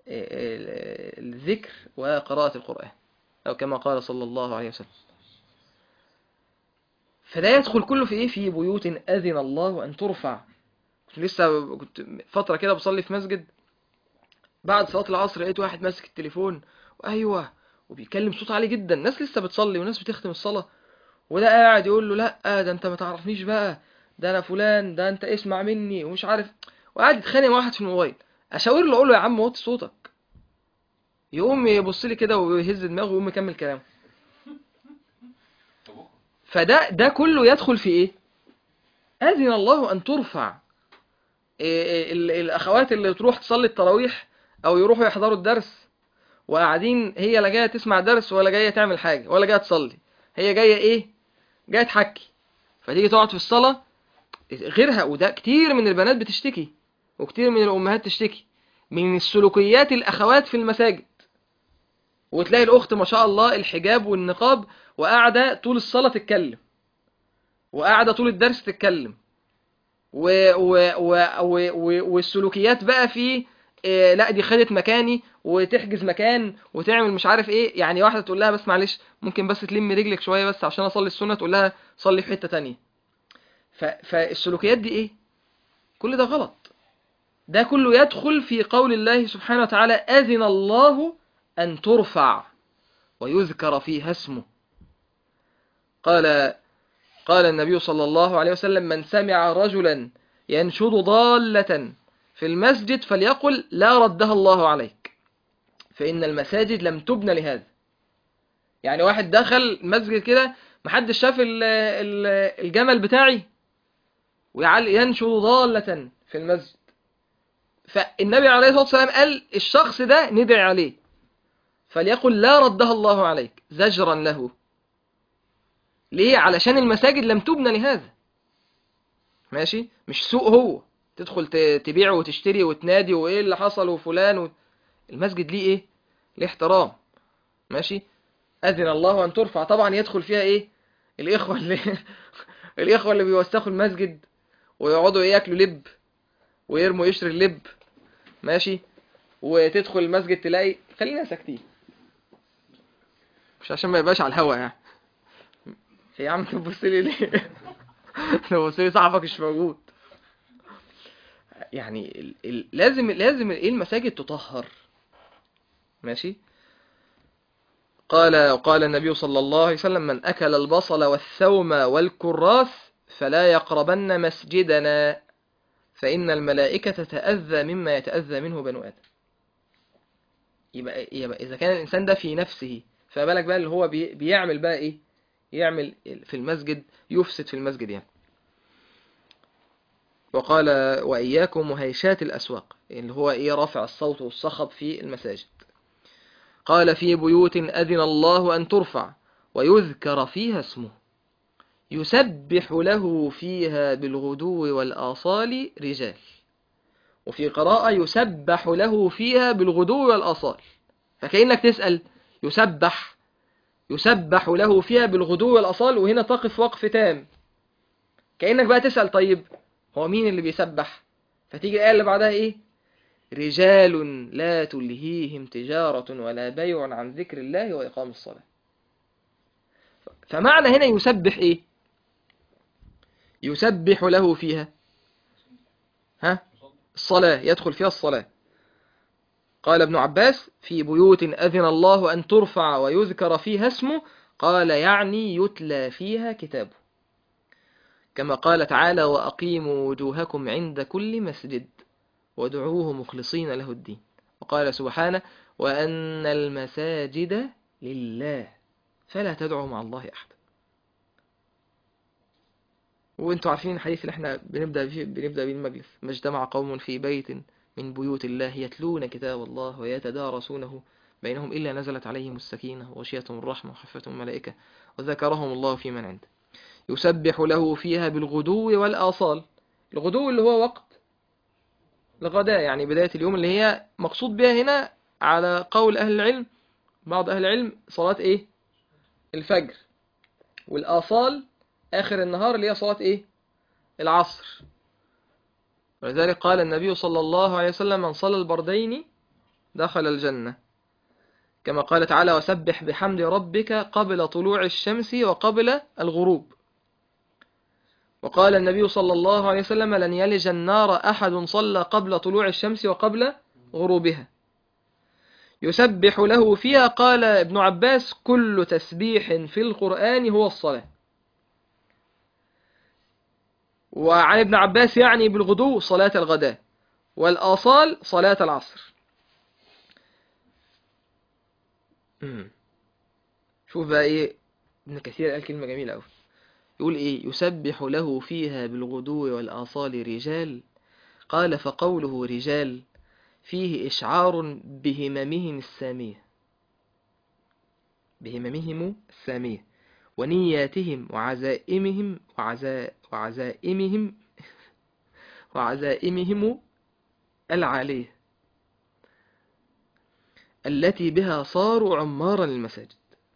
الذكر وقراءة القرآن أو كما قال صلى الله عليه وسلم فده يدخل كله في إيه في بيوت أذن الله أن ترفع كنت لسه كنت فترة كده بصلي في مسجد بعد صلاة العصر لقيت واحد ماسك التليفون وأيوه وبيتكلم صوت عالي جدا ناس لسه بتصلي وناس بتختم الصلاة وده قاعد يقول له لا ده انت ما تعرفنيش بقى ده انا فلان ده انت اسمع مني ومش عارف وقاعد يتخانق مع واحد في الموبايل اشاور له اقول له يا عم وطي صوتك يقوم يبص لي كده ويهز دماغه ويقوم يكمل كلامه فده ده كله يدخل في ايه اذن الله ان ترفع إيه الاخوات اللي تروح تصلي التراويح او يروحوا يحضروا الدرس وقاعدين هي لا جايه تسمع درس ولا جايه تعمل حاجه ولا جايه تصلي هي جايه ايه جايه تحكي فتيجي تقعد في الصلاه غيرها وده كتير من البنات بتشتكي وكتير من الامهات تشتكي من السلوكيات الاخوات في المساجد وتلاقي الاخت ما شاء الله الحجاب والنقاب وقاعده طول الصلاه تتكلم وقاعده طول الدرس تتكلم و و و و و والسلوكيات بقى في إيه لا دي خدت مكاني وتحجز مكان وتعمل مش عارف ايه يعني واحده تقول لها بس معلش ممكن بس تلم رجلك شويه بس عشان اصلي السنه تقول لها صلي في حته تانية ف... فالسلوكيات دي ايه كل ده غلط ده كله يدخل في قول الله سبحانه وتعالى اذن الله ان ترفع ويذكر فيها اسمه قال قال النبي صلى الله عليه وسلم من سمع رجلا ينشد ضاله في المسجد فليقل لا ردها الله عليك فإن المساجد لم تبنى لهذا يعني واحد دخل مسجد كده محدش شاف الجمل بتاعي وينشر ضالة في المسجد فالنبي عليه الصلاة والسلام قال الشخص ده ندعي عليه فليقل لا ردها الله عليك زجرا له ليه علشان المساجد لم تبنى لهذا ماشي مش سوء هو تدخل تبيع وتشتري وتنادي وايه اللي حصل وفلان و... المسجد ليه ايه ليه احترام ماشي اذن الله ان ترفع طبعا يدخل فيها ايه الاخوه اللي الاخوه اللي بيوسخوا المسجد ويقعدوا ياكلوا لب ويرموا يشري اللب ماشي وتدخل المسجد تلاقي خلينا ساكتين مش عشان ما يبقاش على الهوا يعني يا عم تبص لي ليه تبص لي صاحبك مش موجود يعني ال... ال... لازم لازم ايه المساجد تطهر ماشي قال قال النبي صلى الله عليه وسلم من أكل البصل والثوم والكراث فلا يقربن مسجدنا فإن الملائكة تتأذى مما يتأذى منه بنو آدم يبقى, يبقى إذا كان الإنسان ده في نفسه فبالك بقى اللي هو بي بيعمل بقى إيه يعمل في المسجد يفسد في المسجد يعني وقال وإياكم وهيشات الأسواق اللي هو إيه رفع الصوت والصخب في المساجد قال في بيوت أذن الله أن ترفع ويذكر فيها اسمه يسبح له فيها بالغدو والآصال رجال وفي قراءة يسبح له فيها بالغدو والآصال فكأنك تسأل يسبح يسبح له فيها بالغدو والأصال وهنا تقف وقف تام كأنك بقى تسأل طيب هو مين اللي بيسبح فتيجي الآية اللي بعدها إيه رجال لا تلهيهم تجارة ولا بيع عن ذكر الله وإقام الصلاة فمعنى هنا يسبح إيه يسبح له فيها ها الصلاة يدخل فيها الصلاة قال ابن عباس في بيوت أذن الله أن ترفع ويذكر فيها اسمه قال يعني يتلى فيها كتابه كما قال تعالى وأقيموا وجوهكم عند كل مسجد ودعوه مخلصين له الدين وقال سبحانه وأن المساجد لله فلا تدعوا مع الله أحد وانتوا عارفين الحديث اللي احنا بنبدأ بيه بنبدأ بيه المجلس ما اجتمع قوم في بيت من بيوت الله يتلون كتاب الله ويتدارسونه بينهم إلا نزلت عليهم السكينة وغشيتهم الرحمة وحفتهم الملائكة وذكرهم الله في من عنده يسبح له فيها بالغدو والآصال الغدو اللي هو وقت الغداء يعني بداية اليوم اللي هي مقصود بها هنا على قول أهل العلم بعض أهل العلم صلاة إيه الفجر والآصال آخر النهار اللي هي صلاة إيه العصر ولذلك قال النبي صلى الله عليه وسلم من صلى البردين دخل الجنة كما قال تعالى وسبح بحمد ربك قبل طلوع الشمس وقبل الغروب وقال النبي صلى الله عليه وسلم لن يلج النار أحد صلى قبل طلوع الشمس وقبل غروبها يسبح له فيها قال ابن عباس كل تسبيح في القرآن هو الصلاة وعن ابن عباس يعني بالغدو صلاة الغداء والآصال صلاة العصر شوف بقى ايه ابن كثير قال كلمة جميلة أوي يقول ايه يسبح له فيها بالغدو والآصال رجال قال فقوله رجال فيه إشعار بهممهم السامية بهممهم السامية ونياتهم وعزائمهم وعزا وعزائمهم وعزائمهم العالية التي بها صاروا عمارا للمساجد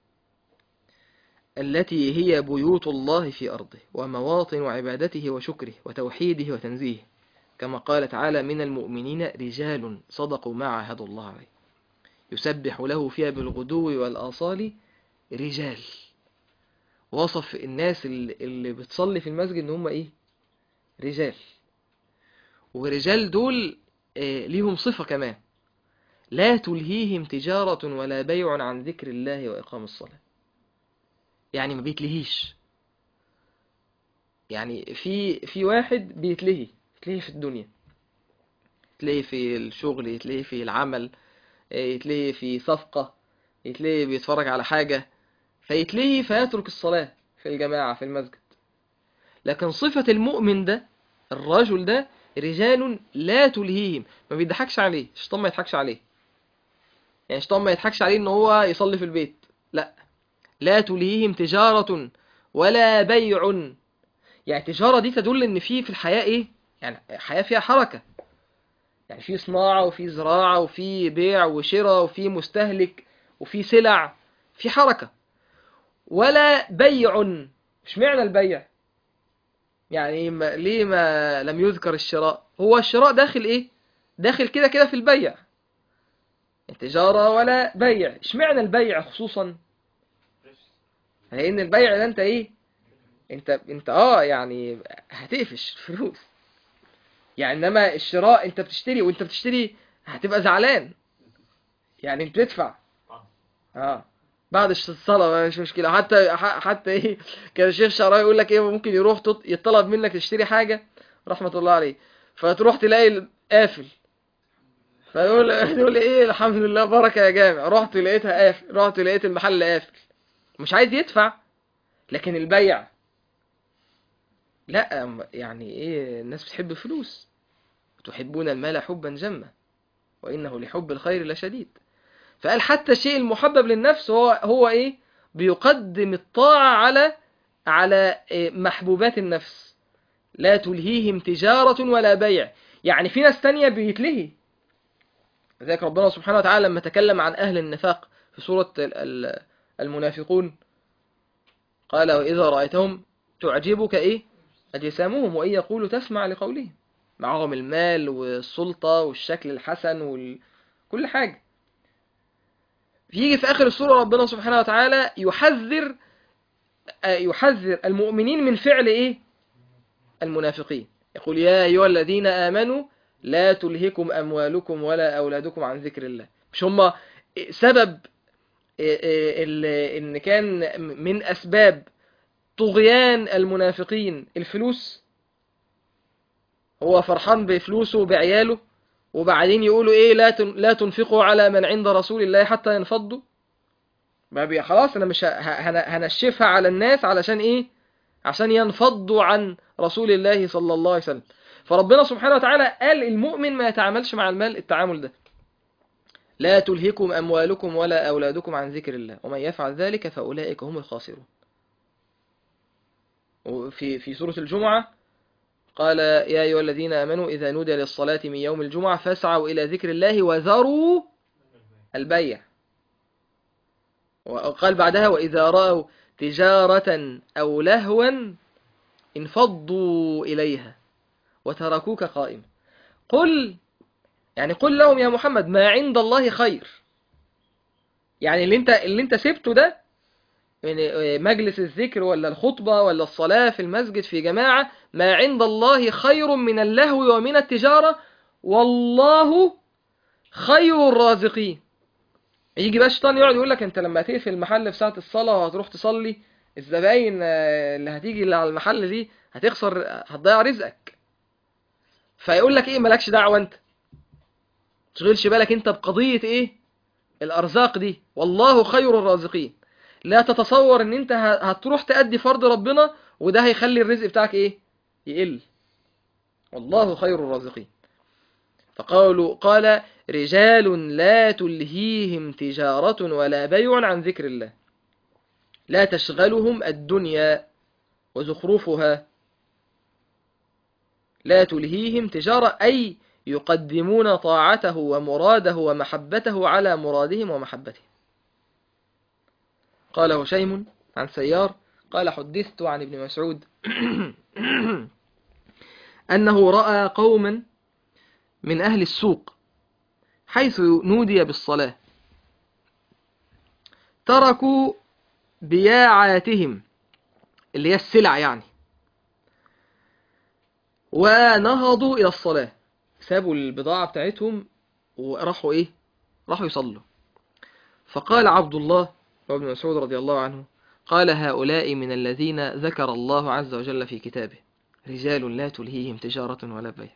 التي هي بيوت الله في أرضه ومواطن عبادته وشكره وتوحيده وتنزيهه كما قال تعالى من المؤمنين رجال صدقوا ما عاهدوا الله عليه يسبح له فيها بالغدو والآصال رجال وصف الناس اللي بتصلي في المسجد ان هم ايه رجال ورجال دول ليهم صفة كمان لا تلهيهم تجارة ولا بيع عن ذكر الله وإقام الصلاة يعني ما بيتلهيش يعني في في واحد بيتلهي يتلهي في الدنيا يتلهي في الشغل يتلهي في العمل يتلهي في صفقة يتلهي بيتفرج على حاجة فيتلهي فيترك الصلاة في الجماعة في المسجد لكن صفة المؤمن ده الرجل ده رجال لا تلهيهم ما بيضحكش عليه الشيطان ما يضحكش عليه يعني الشيطان ما يضحكش عليه ان هو يصلي في البيت لا لا تلهيهم تجارة ولا بيع يعني التجارة دي تدل ان في في الحياة ايه يعني حياة فيها حركة يعني في صناعة وفي زراعة وفي بيع وشراء وفي مستهلك وفي سلع في حركة ولا بيع مش معنى البيع يعني ما ليه ما لم يذكر الشراء هو الشراء داخل ايه داخل كده كده في البيع تجارة ولا بيع اشمعنى البيع خصوصا لان البيع ده انت ايه انت انت اه يعني هتقفش فلوس يعني انما الشراء انت بتشتري وانت بتشتري هتبقى زعلان يعني انت بتدفع اه بعد الصلاة مش مشكلة حتى ح- حتى ايه كان الشيخ شعراوي يقول لك ايه ممكن يروح تط- يطلب منك تشتري حاجة رحمة الله عليه فتروح تلاقي قافل فيقول يقول ايه الحمد لله بركة يا جامع رحت لقيتها قافل رحت لقيت المحل قافل مش عايز يدفع لكن البيع لا م- يعني ايه الناس بتحب الفلوس تحبون المال حبا جما وإنه لحب الخير لشديد فقال حتى الشيء المحبب للنفس هو هو ايه بيقدم الطاعة على على إيه، محبوبات النفس لا تلهيهم تجارة ولا بيع يعني في ناس تانية بيتلهي ذلك ربنا سبحانه وتعالى لما تكلم عن أهل النفاق في سورة ال- ال- المنافقون قال وإذا رأيتهم تعجبك إيه أجسامهم وإن يقولوا تسمع لقولهم معهم المال والسلطة والشكل الحسن وكل حاجة يجي في آخر السورة ربنا سبحانه وتعالى يحذر آه، يحذر المؤمنين من فعل إيه المنافقين يقول يا أيها الذين آمنوا لا تلهكم أموالكم ولا أولادكم عن ذكر الله مش هم سبب إيه إيه ال- إن كان من أسباب طغيان المنافقين الفلوس هو فرحان بفلوسه وبعياله وبعدين يقولوا ايه لا تن- لا تنفقوا على من عند رسول الله حتى ينفضوا ما بي خلاص انا مش ه- هن- هنشفها على الناس علشان ايه عشان ينفضوا عن رسول الله صلى الله عليه وسلم فربنا سبحانه وتعالى قال المؤمن ما يتعاملش مع المال التعامل ده لا تلهكم أموالكم ولا أولادكم عن ذكر الله ومن يفعل ذلك فأولئك هم الخاسرون وفي في سورة الجمعة قال يا أيها الذين آمنوا إذا نودي للصلاة من يوم الجمعة فاسعوا إلى ذكر الله وذروا البيع وقال بعدها وإذا رأوا تجارة أو لهوا انفضوا إليها وتركوك قائما قل يعني قل لهم يا محمد ما عند الله خير يعني اللي انت اللي انت سبته ده يعني مجلس الذكر ولا الخطبة ولا الصلاة في المسجد في جماعة ما عند الله خير من اللهو ومن التجارة والله خير الرازقين يجي بقى الشيطان يقعد يقول لك انت لما تقفل المحل في ساعة الصلاة وهتروح تصلي الزباين آه، اللي هتيجي اللي على المحل دي هتخسر هتضيع رزقك فيقول لك ايه مالكش دعوة انت تشغلش بالك انت بقضية ايه الارزاق دي والله خير الرازقين لا تتصور ان انت ه- هتروح تأدي فرض ربنا وده هيخلي الرزق بتاعك ايه يقل والله خير الرازقين فقالوا قال رجال لا تلهيهم تجارة ولا بيع عن ذكر الله لا تشغلهم الدنيا وزخرفها لا تلهيهم تجارة أي يقدمون طاعته ومراده ومحبته على مرادهم ومحبته قال هشيم عن سيار قال حدثت عن ابن مسعود أنه رأى قوما من أهل السوق حيث نودي بالصلاة تركوا بياعاتهم اللي هي السلع يعني ونهضوا إلى الصلاة سابوا البضاعة بتاعتهم وراحوا إيه راحوا يصلوا فقال عبد الله وابن مسعود رضي الله عنه قال هؤلاء من الذين ذكر الله عز وجل في كتابه رجال لا تلهيهم تجارة ولا بيع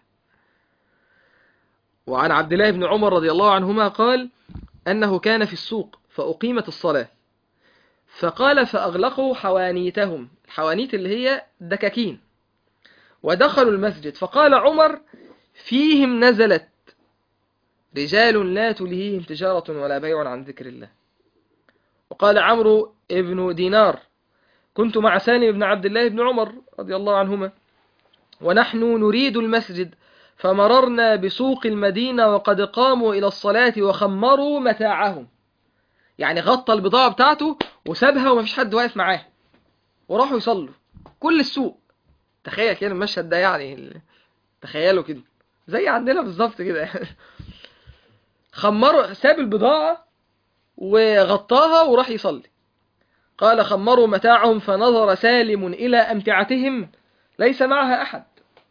وعن عبد الله بن عمر رضي الله عنهما قال أنه كان في السوق فأقيمت الصلاة فقال فأغلقوا حوانيتهم الحوانيت اللي هي دكاكين ودخلوا المسجد فقال عمر فيهم نزلت رجال لا تلهيهم تجارة ولا بيع عن ذكر الله وقال عمرو ابن دينار كنت مع سالم بن عبد الله بن عمر رضي الله عنهما ونحن نريد المسجد فمررنا بسوق المدينة وقد قاموا إلى الصلاة وخمروا متاعهم يعني غطى البضاعة بتاعته وسابها ومفيش حد واقف معاه وراحوا يصلوا كل السوق تخيل كده المشهد ده يعني ال- تخيلوا كده زي عندنا بالظبط كده خمروا ساب البضاعة وغطاها وراح يصلي قال خمروا متاعهم فنظر سالم إلى أمتعتهم ليس معها أحد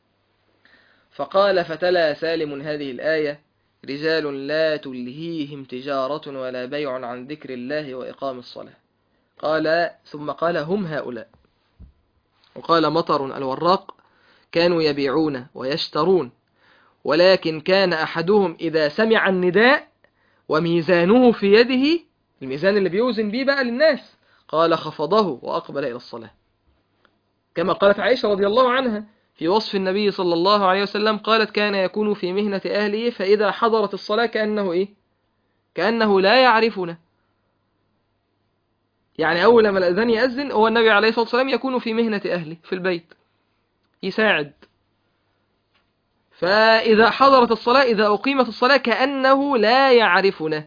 فقال فتلا سالم هذه الآية رجال لا تلهيهم تجارة ولا بيع عن ذكر الله وإقام الصلاة قال ثم قال هم هؤلاء وقال مطر الوراق كانوا يبيعون ويشترون ولكن كان أحدهم إذا سمع النداء وميزانه في يده الميزان اللي بيوزن بيه بقى للناس قال خفضه وأقبل إلى الصلاة كما قالت عائشة رضي الله عنها في وصف النبي صلى الله عليه وسلم قالت كان يكون في مهنة أهله فإذا حضرت الصلاة كأنه إيه كأنه لا يعرفنا يعني أول لما الأذان يأذن هو النبي عليه الصلاة والسلام يكون في مهنة أهله في البيت يساعد فإذا حضرت الصلاة إذا أقيمت الصلاة كأنه لا يعرفنا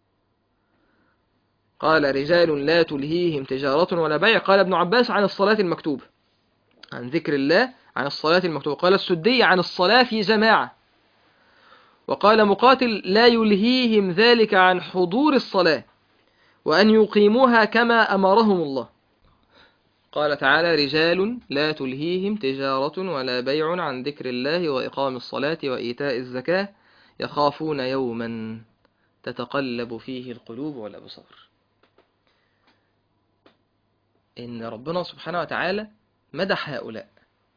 قال رجال لا تلهيهم تجارة ولا بيع قال ابن عباس عن الصلاة المكتوبة عن ذكر الله عن الصلاة المكتوبة قال السدي عن الصلاة في جماعة وقال مقاتل لا يلهيهم ذلك عن حضور الصلاة وأن يقيموها كما أمرهم الله قال تعالى رجال لا تلهيهم تجارة ولا بيع عن ذكر الله وإقام الصلاة وإيتاء الزكاة يخافون يوما تتقلب فيه القلوب والأبصار إن ربنا سبحانه وتعالى مدح هؤلاء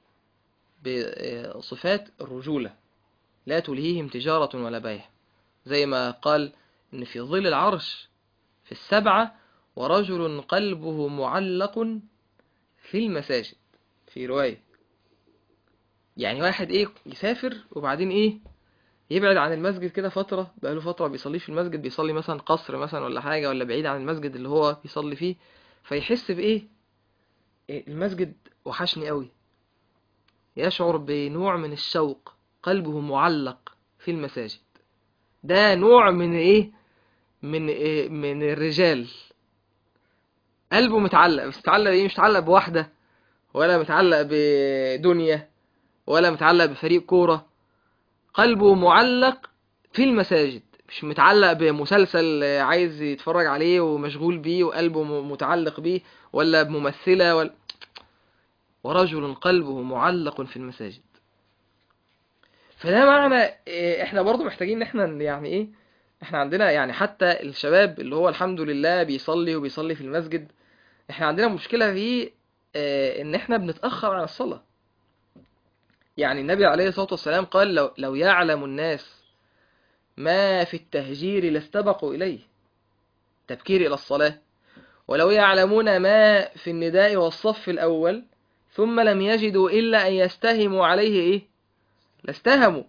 بصفات الرجولة لا تلهيهم تجارة ولا بيع زي ما قال إن في ظل العرش في السبعة ورجل قلبه معلق في المساجد في رواية يعني واحد ايه يسافر وبعدين ايه يبعد عن المسجد كده فترة بقاله فترة بيصليش في المسجد بيصلي مثلا قصر مثلا ولا حاجة ولا بعيد عن المسجد اللي هو بيصلي فيه فيحس بايه إيه المسجد وحشني قوي يشعر بنوع من الشوق قلبه معلق في المساجد ده نوع من ايه من إيه من الرجال قلبه متعلق بس متعلق بايه مش متعلق بواحدة ولا متعلق بدنيا ولا متعلق بفريق كورة قلبه معلق في المساجد مش متعلق بمسلسل عايز يتفرج عليه ومشغول بيه وقلبه متعلق بيه ولا بممثلة ولا ورجل قلبه معلق في المساجد فده معنى احنا برضو محتاجين ان احنا يعني ايه احنا عندنا يعني حتى الشباب اللي هو الحمد لله بيصلي وبيصلي في المسجد احنا عندنا مشكلة في اه ان احنا بنتأخر عن الصلاة يعني النبي عليه الصلاة والسلام قال لو, لو يعلم الناس ما في التهجير لاستبقوا إليه تبكير إلى الصلاة ولو يعلمون ما في النداء والصف الأول ثم لم يجدوا إلا أن يستهموا عليه إيه لاستهموا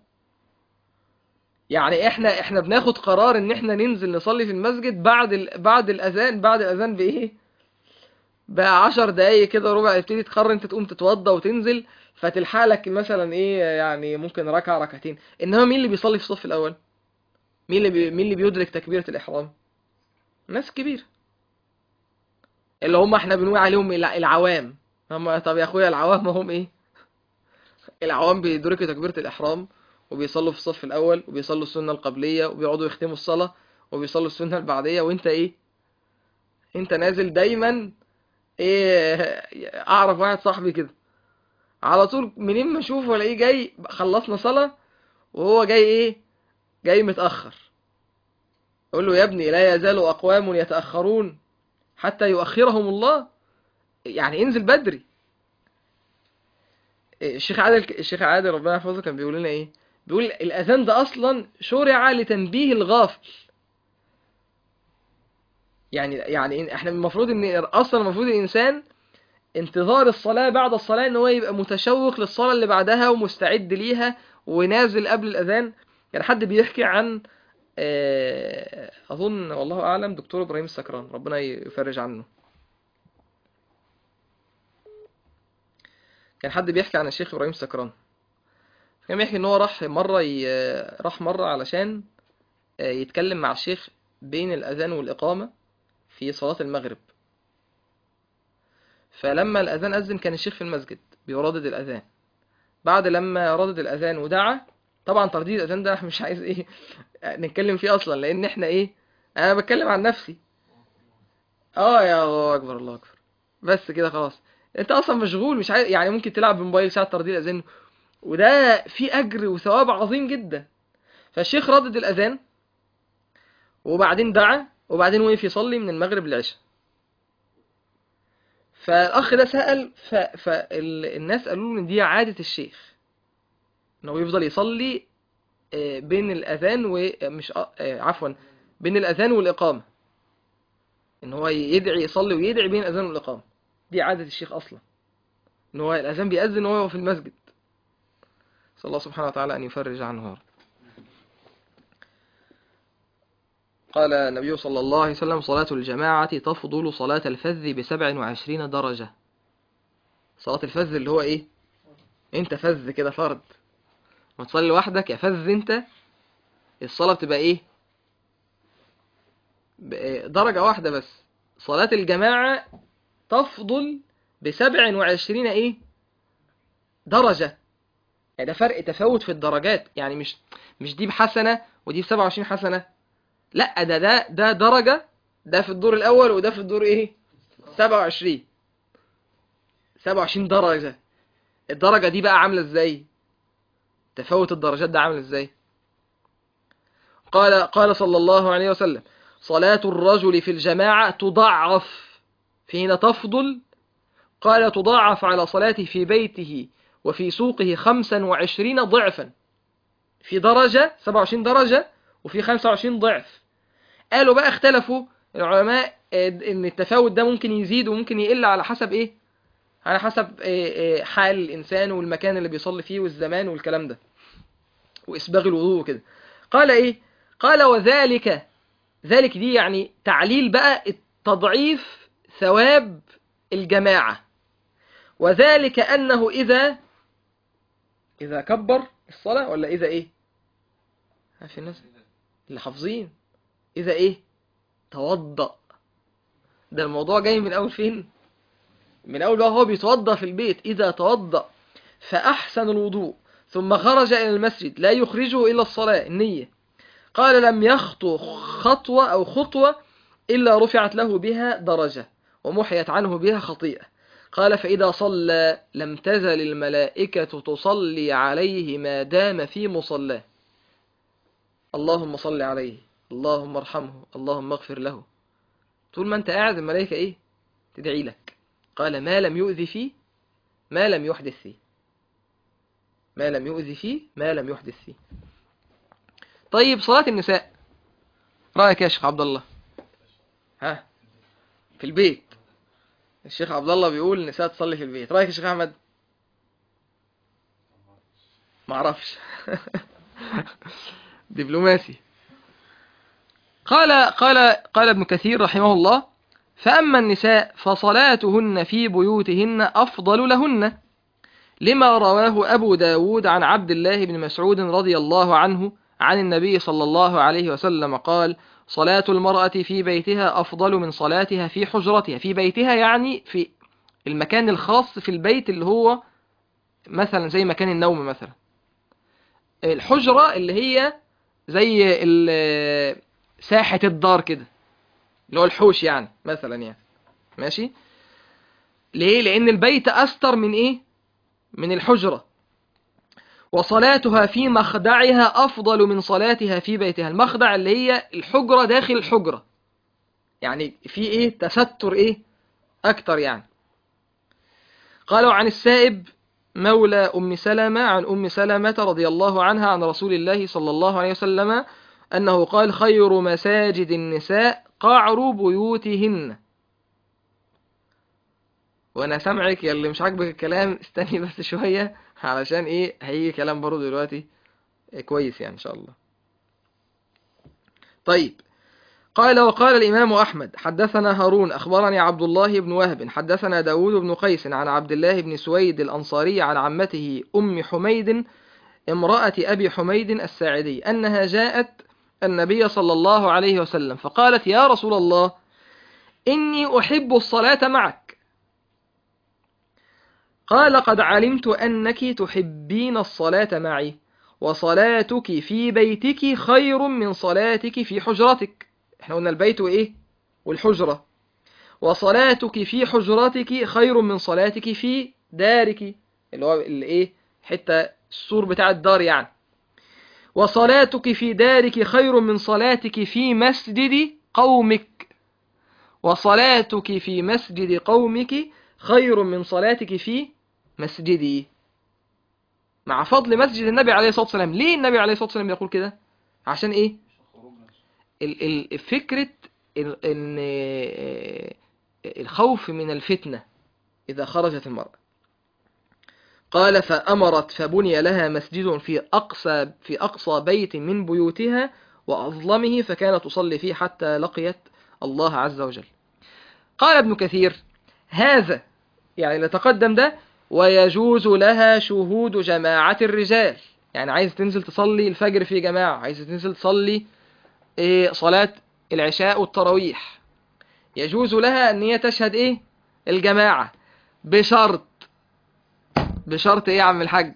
يعني احنا احنا بناخد قرار ان احنا ننزل نصلي في المسجد بعد ال... بعد الاذان بعد الاذان بايه بقى عشر دقايق كده ربع يبتدي تقرر انت تقوم تتوضى وتنزل فتلحق لك مثلا ايه يعني ممكن ركعه ركعتين انما مين اللي بيصلي في الصف الاول مين اللي بي... مين اللي بيدرك تكبيره الاحرام ناس كبيره اللي هم احنا بنقول عليهم العوام هم طب يا اخويا العوام هم ايه العوام بيدركوا تكبيره الاحرام وبيصلوا في الصف الاول وبيصلوا السنه القبليه وبيقعدوا يختموا الصلاه وبيصلوا السنه البعديه وانت ايه انت نازل دايما ايه اعرف واحد صاحبي كده على طول منين ما اشوفه الاقيه جاي خلصنا صلاه وهو جاي ايه جاي متاخر اقول له يا ابني لا يزال اقوام يتاخرون حتى يؤخرهم الله يعني انزل بدري الشيخ عادل الشيخ عادل ربنا يحفظه كان بيقول لنا ايه بيقول الاذان ده اصلا شرع لتنبيه الغافل يعني يعني احنا المفروض ان اصلا المفروض الانسان انتظار الصلاة بعد الصلاة ان هو يبقى متشوق للصلاة اللي بعدها ومستعد ليها ونازل قبل الاذان يعني حد بيحكي عن اظن والله اعلم دكتور ابراهيم السكران ربنا يفرج عنه كان حد بيحكي عن الشيخ ابراهيم السكران كان بيحكي ان هو راح مره ي... راح مره علشان يتكلم مع الشيخ بين الاذان والاقامه في صلاه المغرب فلما الاذان اذن كان الشيخ في المسجد بيردد الاذان بعد لما ردد الاذان ودعا طبعا ترديد الاذان ده مش عايز ايه نتكلم فيه اصلا لان احنا ايه انا بتكلم عن نفسي اه يا الله اكبر الله اكبر بس كده خلاص انت اصلا مشغول مش عايز يعني ممكن تلعب بموبايل ساعه ترديد الاذان وده في اجر وثواب عظيم جدا فالشيخ ردد الاذان وبعدين دعا وبعدين وقف يصلي من المغرب للعشاء فالاخ ده سال ف... فالناس قالوا له ان دي عاده الشيخ انه يفضل يصلي آه، بين الاذان ومش عفوا بين الاذان والاقامه ان هو يدعي يصلي ويدعي بين الاذان والاقامه دي عاده الشيخ اصلا ان هو الاذان بيأذن وهو في المسجد صلى الله سبحانه وتعالى ان يفرج عنه يا رب قال النبي صلى الله عليه وسلم صلاة الجماعة تفضل صلاة الفذ بسبع وعشرين درجة صلاة الفذ اللي هو ايه انت فذ كده فرد ما تصلي لوحدك يا فذ انت الصلاة بتبقى ايه ب- درجة واحدة بس صلاة الجماعة تفضل بسبع وعشرين ايه درجة يعني ده فرق تفاوت في الدرجات يعني مش مش دي بحسنة ودي بسبعة وعشرين حسنة لا ده ده ده درجة ده في الدور الأول وده في الدور إيه؟ 27 27 درجة الدرجة دي بقى عاملة إزاي؟ تفاوت الدرجات ده عامل إزاي؟ قال قال صلى الله عليه وسلم صلاة الرجل في الجماعة تضعف في هنا تفضل قال تضاعف على صلاته في بيته وفي سوقه خمسا وعشرين ضعفا في درجة 27 درجة وفي 25 ضعف قالوا بقى اختلفوا العلماء آه، ان التفاوت ده ممكن يزيد وممكن يقل على حسب ايه على حسب آه، آه، حال الانسان والمكان اللي بيصلي فيه والزمان والكلام ده واسباغ الوضوء وكده قال ايه قال وذلك ذلك دي يعني تعليل بقى التضعيف ثواب الجماعة وذلك أنه إذا إذا كبر الصلاة ولا إذا إيه ها في الناس اللي حافظين إذا إيه توضأ ده الموضوع جاي من أول فين من أول بقى هو بيتوضأ في البيت إذا توضأ فأحسن الوضوء ثم خرج إلى المسجد لا يخرجه إلا الصلاة النية قال لم يخطو خطوة أو خطوة إلا رفعت له بها درجة ومحيت عنه بها خطيئة قال فإذا صلى لم تزل الملائكة تصلي عليه ما دام في مصلاه اللهم صل عليه اللهم ارحمه اللهم اغفر له طول ما انت قاعد الملائكة ايه تدعي لك قال ما لم يؤذي فيه ما لم يحدث فيه ما لم يؤذي فيه ما لم يحدث فيه طيب صلاة النساء رأيك يا شيخ عبد الله ها في البيت الشيخ عبد الله بيقول النساء تصلي في البيت رأيك يا شيخ أحمد معرفش دبلوماسي قال قال قال ابن كثير رحمه الله فأما النساء فصلاتهن في بيوتهن أفضل لهن لما رواه أبو داود عن عبد الله بن مسعود رضي الله عنه عن النبي صلى الله عليه وسلم قال صلاة المرأة في بيتها أفضل من صلاتها في حجرتها في بيتها يعني في المكان الخاص في البيت اللي هو مثلا زي مكان النوم مثلا الحجرة اللي هي زي ال- ساحة الدار كده اللي هو الحوش يعني مثلا يعني ماشي ليه لأن البيت أستر من إيه من الحجرة وصلاتها في مخدعها أفضل من صلاتها في بيتها المخدع اللي هي الحجرة داخل الحجرة يعني في إيه تستر إيه أكتر يعني قالوا عن السائب مولى أم سلمة عن أم سلمة رضي الله عنها عن رسول الله صلى الله عليه وسلم أنه قال خير مساجد النساء قعر بيوتهن وانا سامعك يا اللي مش عاجبك الكلام استني بس شوية علشان ايه هيجي كلام برضه دلوقتي إيه كويس يعني ان شاء الله طيب قال وقال الإمام أحمد حدثنا هارون أخبرني عبد الله بن وهب حدثنا داود بن قيس عن عبد الله بن سويد الأنصاري عن عمته أم حميد امرأة أبي حميد الساعدي أنها جاءت النبي صلى الله عليه وسلم فقالت يا رسول الله إني أحب الصلاة معك قال قد علمت أنك تحبين الصلاة معي وصلاتك في بيتك خير من صلاتك في حجرتك احنا قلنا البيت وايه والحجرة وصلاتك في حجرتك خير من صلاتك في دارك اللي هو الايه حتة السور بتاع الدار يعني وصلاتك في دارك خير من صلاتك في مسجد قومك وصلاتك في مسجد قومك خير من صلاتك في مسجدي مع فضل مسجد النبي عليه الصلاة والسلام ليه النبي عليه الصلاة والسلام يقول كده عشان ايه ال- ال- فكرة ال- ان آه، الخوف من الفتنة إذا خرجت المرأة قال فأمرت فبني لها مسجد في أقصى في أقصى بيت من بيوتها وأظلمه فكانت تصلي فيه حتى لقيت الله عز وجل قال ابن كثير هذا يعني اللي تقدم ده ويجوز لها شهود جماعة الرجال يعني عايز تنزل تصلي الفجر في جماعة عايز تنزل تصلي إيه صلاة العشاء والتراويح يجوز لها ان هي تشهد ايه الجماعة بشرط بشرط ايه يا عم الحاج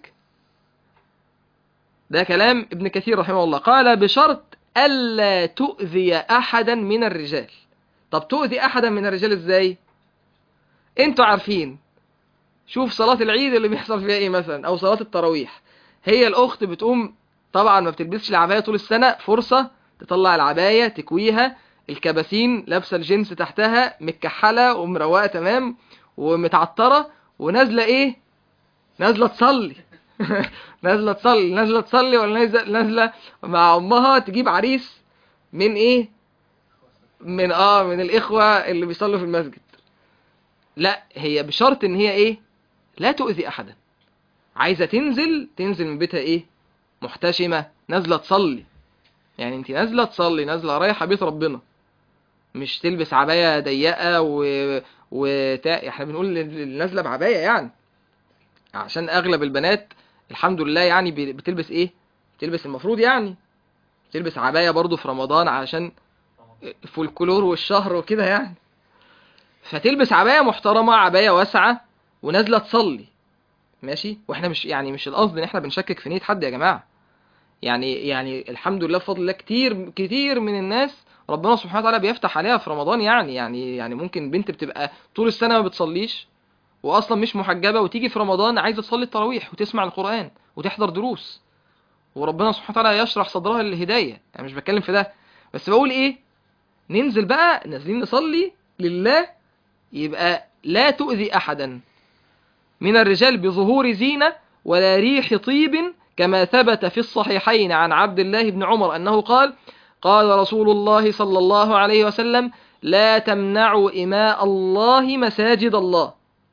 ده كلام ابن كثير رحمه الله قال بشرط ألا تؤذي أحدا من الرجال طب تؤذي أحدا من الرجال ازاي انتوا عارفين شوف صلاة العيد اللي بيحصل فيها ايه مثلا او صلاة التراويح هي الاخت بتقوم طبعا ما بتلبسش العباية طول السنة فرصة تطلع العباية تكويها الكباسين لابسة الجنس تحتها متكحلة ومروقة تمام ومتعطرة ونازلة ايه نازلة تصلي نازلة تصلي نازلة تصلي ولا نازلة نازلة مع امها تجيب عريس من ايه من اه من الاخوة اللي بيصلوا في المسجد لا هي بشرط ان هي ايه لا تؤذي احدا عايزة تنزل تنزل من بيتها ايه محتشمة نازلة تصلي يعني انت نازلة تصلي نازلة رايحة بيت ربنا مش تلبس عباية ضيقة و... وتا... احنا بنقول نازلة بعباية يعني عشان اغلب البنات الحمد لله يعني ب- بتلبس ايه بتلبس المفروض يعني تلبس عباية برضو في رمضان عشان الفولكلور والشهر وكده يعني فتلبس عباية محترمة عباية واسعة ونازلة تصلي ماشي واحنا مش يعني مش القصد ان احنا بنشكك في نية حد يا جماعة يعني يعني الحمد لله بفضل الله كتير كتير من الناس ربنا سبحانه وتعالى بيفتح عليها في رمضان يعني يعني يعني ممكن بنت بتبقى طول السنة ما بتصليش واصلا مش محجبة وتيجي في رمضان عايزة تصلي التراويح وتسمع القرآن وتحضر دروس وربنا سبحانه وتعالى يشرح صدرها للهداية يعني مش بتكلم في ده بس بقول ايه ننزل بقى نازلين نصلي لله يبقى لا تؤذي احدا من الرجال بظهور زينة ولا ريح طيب كما ثبت في الصحيحين عن عبد الله بن عمر أنه قال قال رسول الله صلى الله عليه وسلم لا تمنعوا إماء الله مساجد الله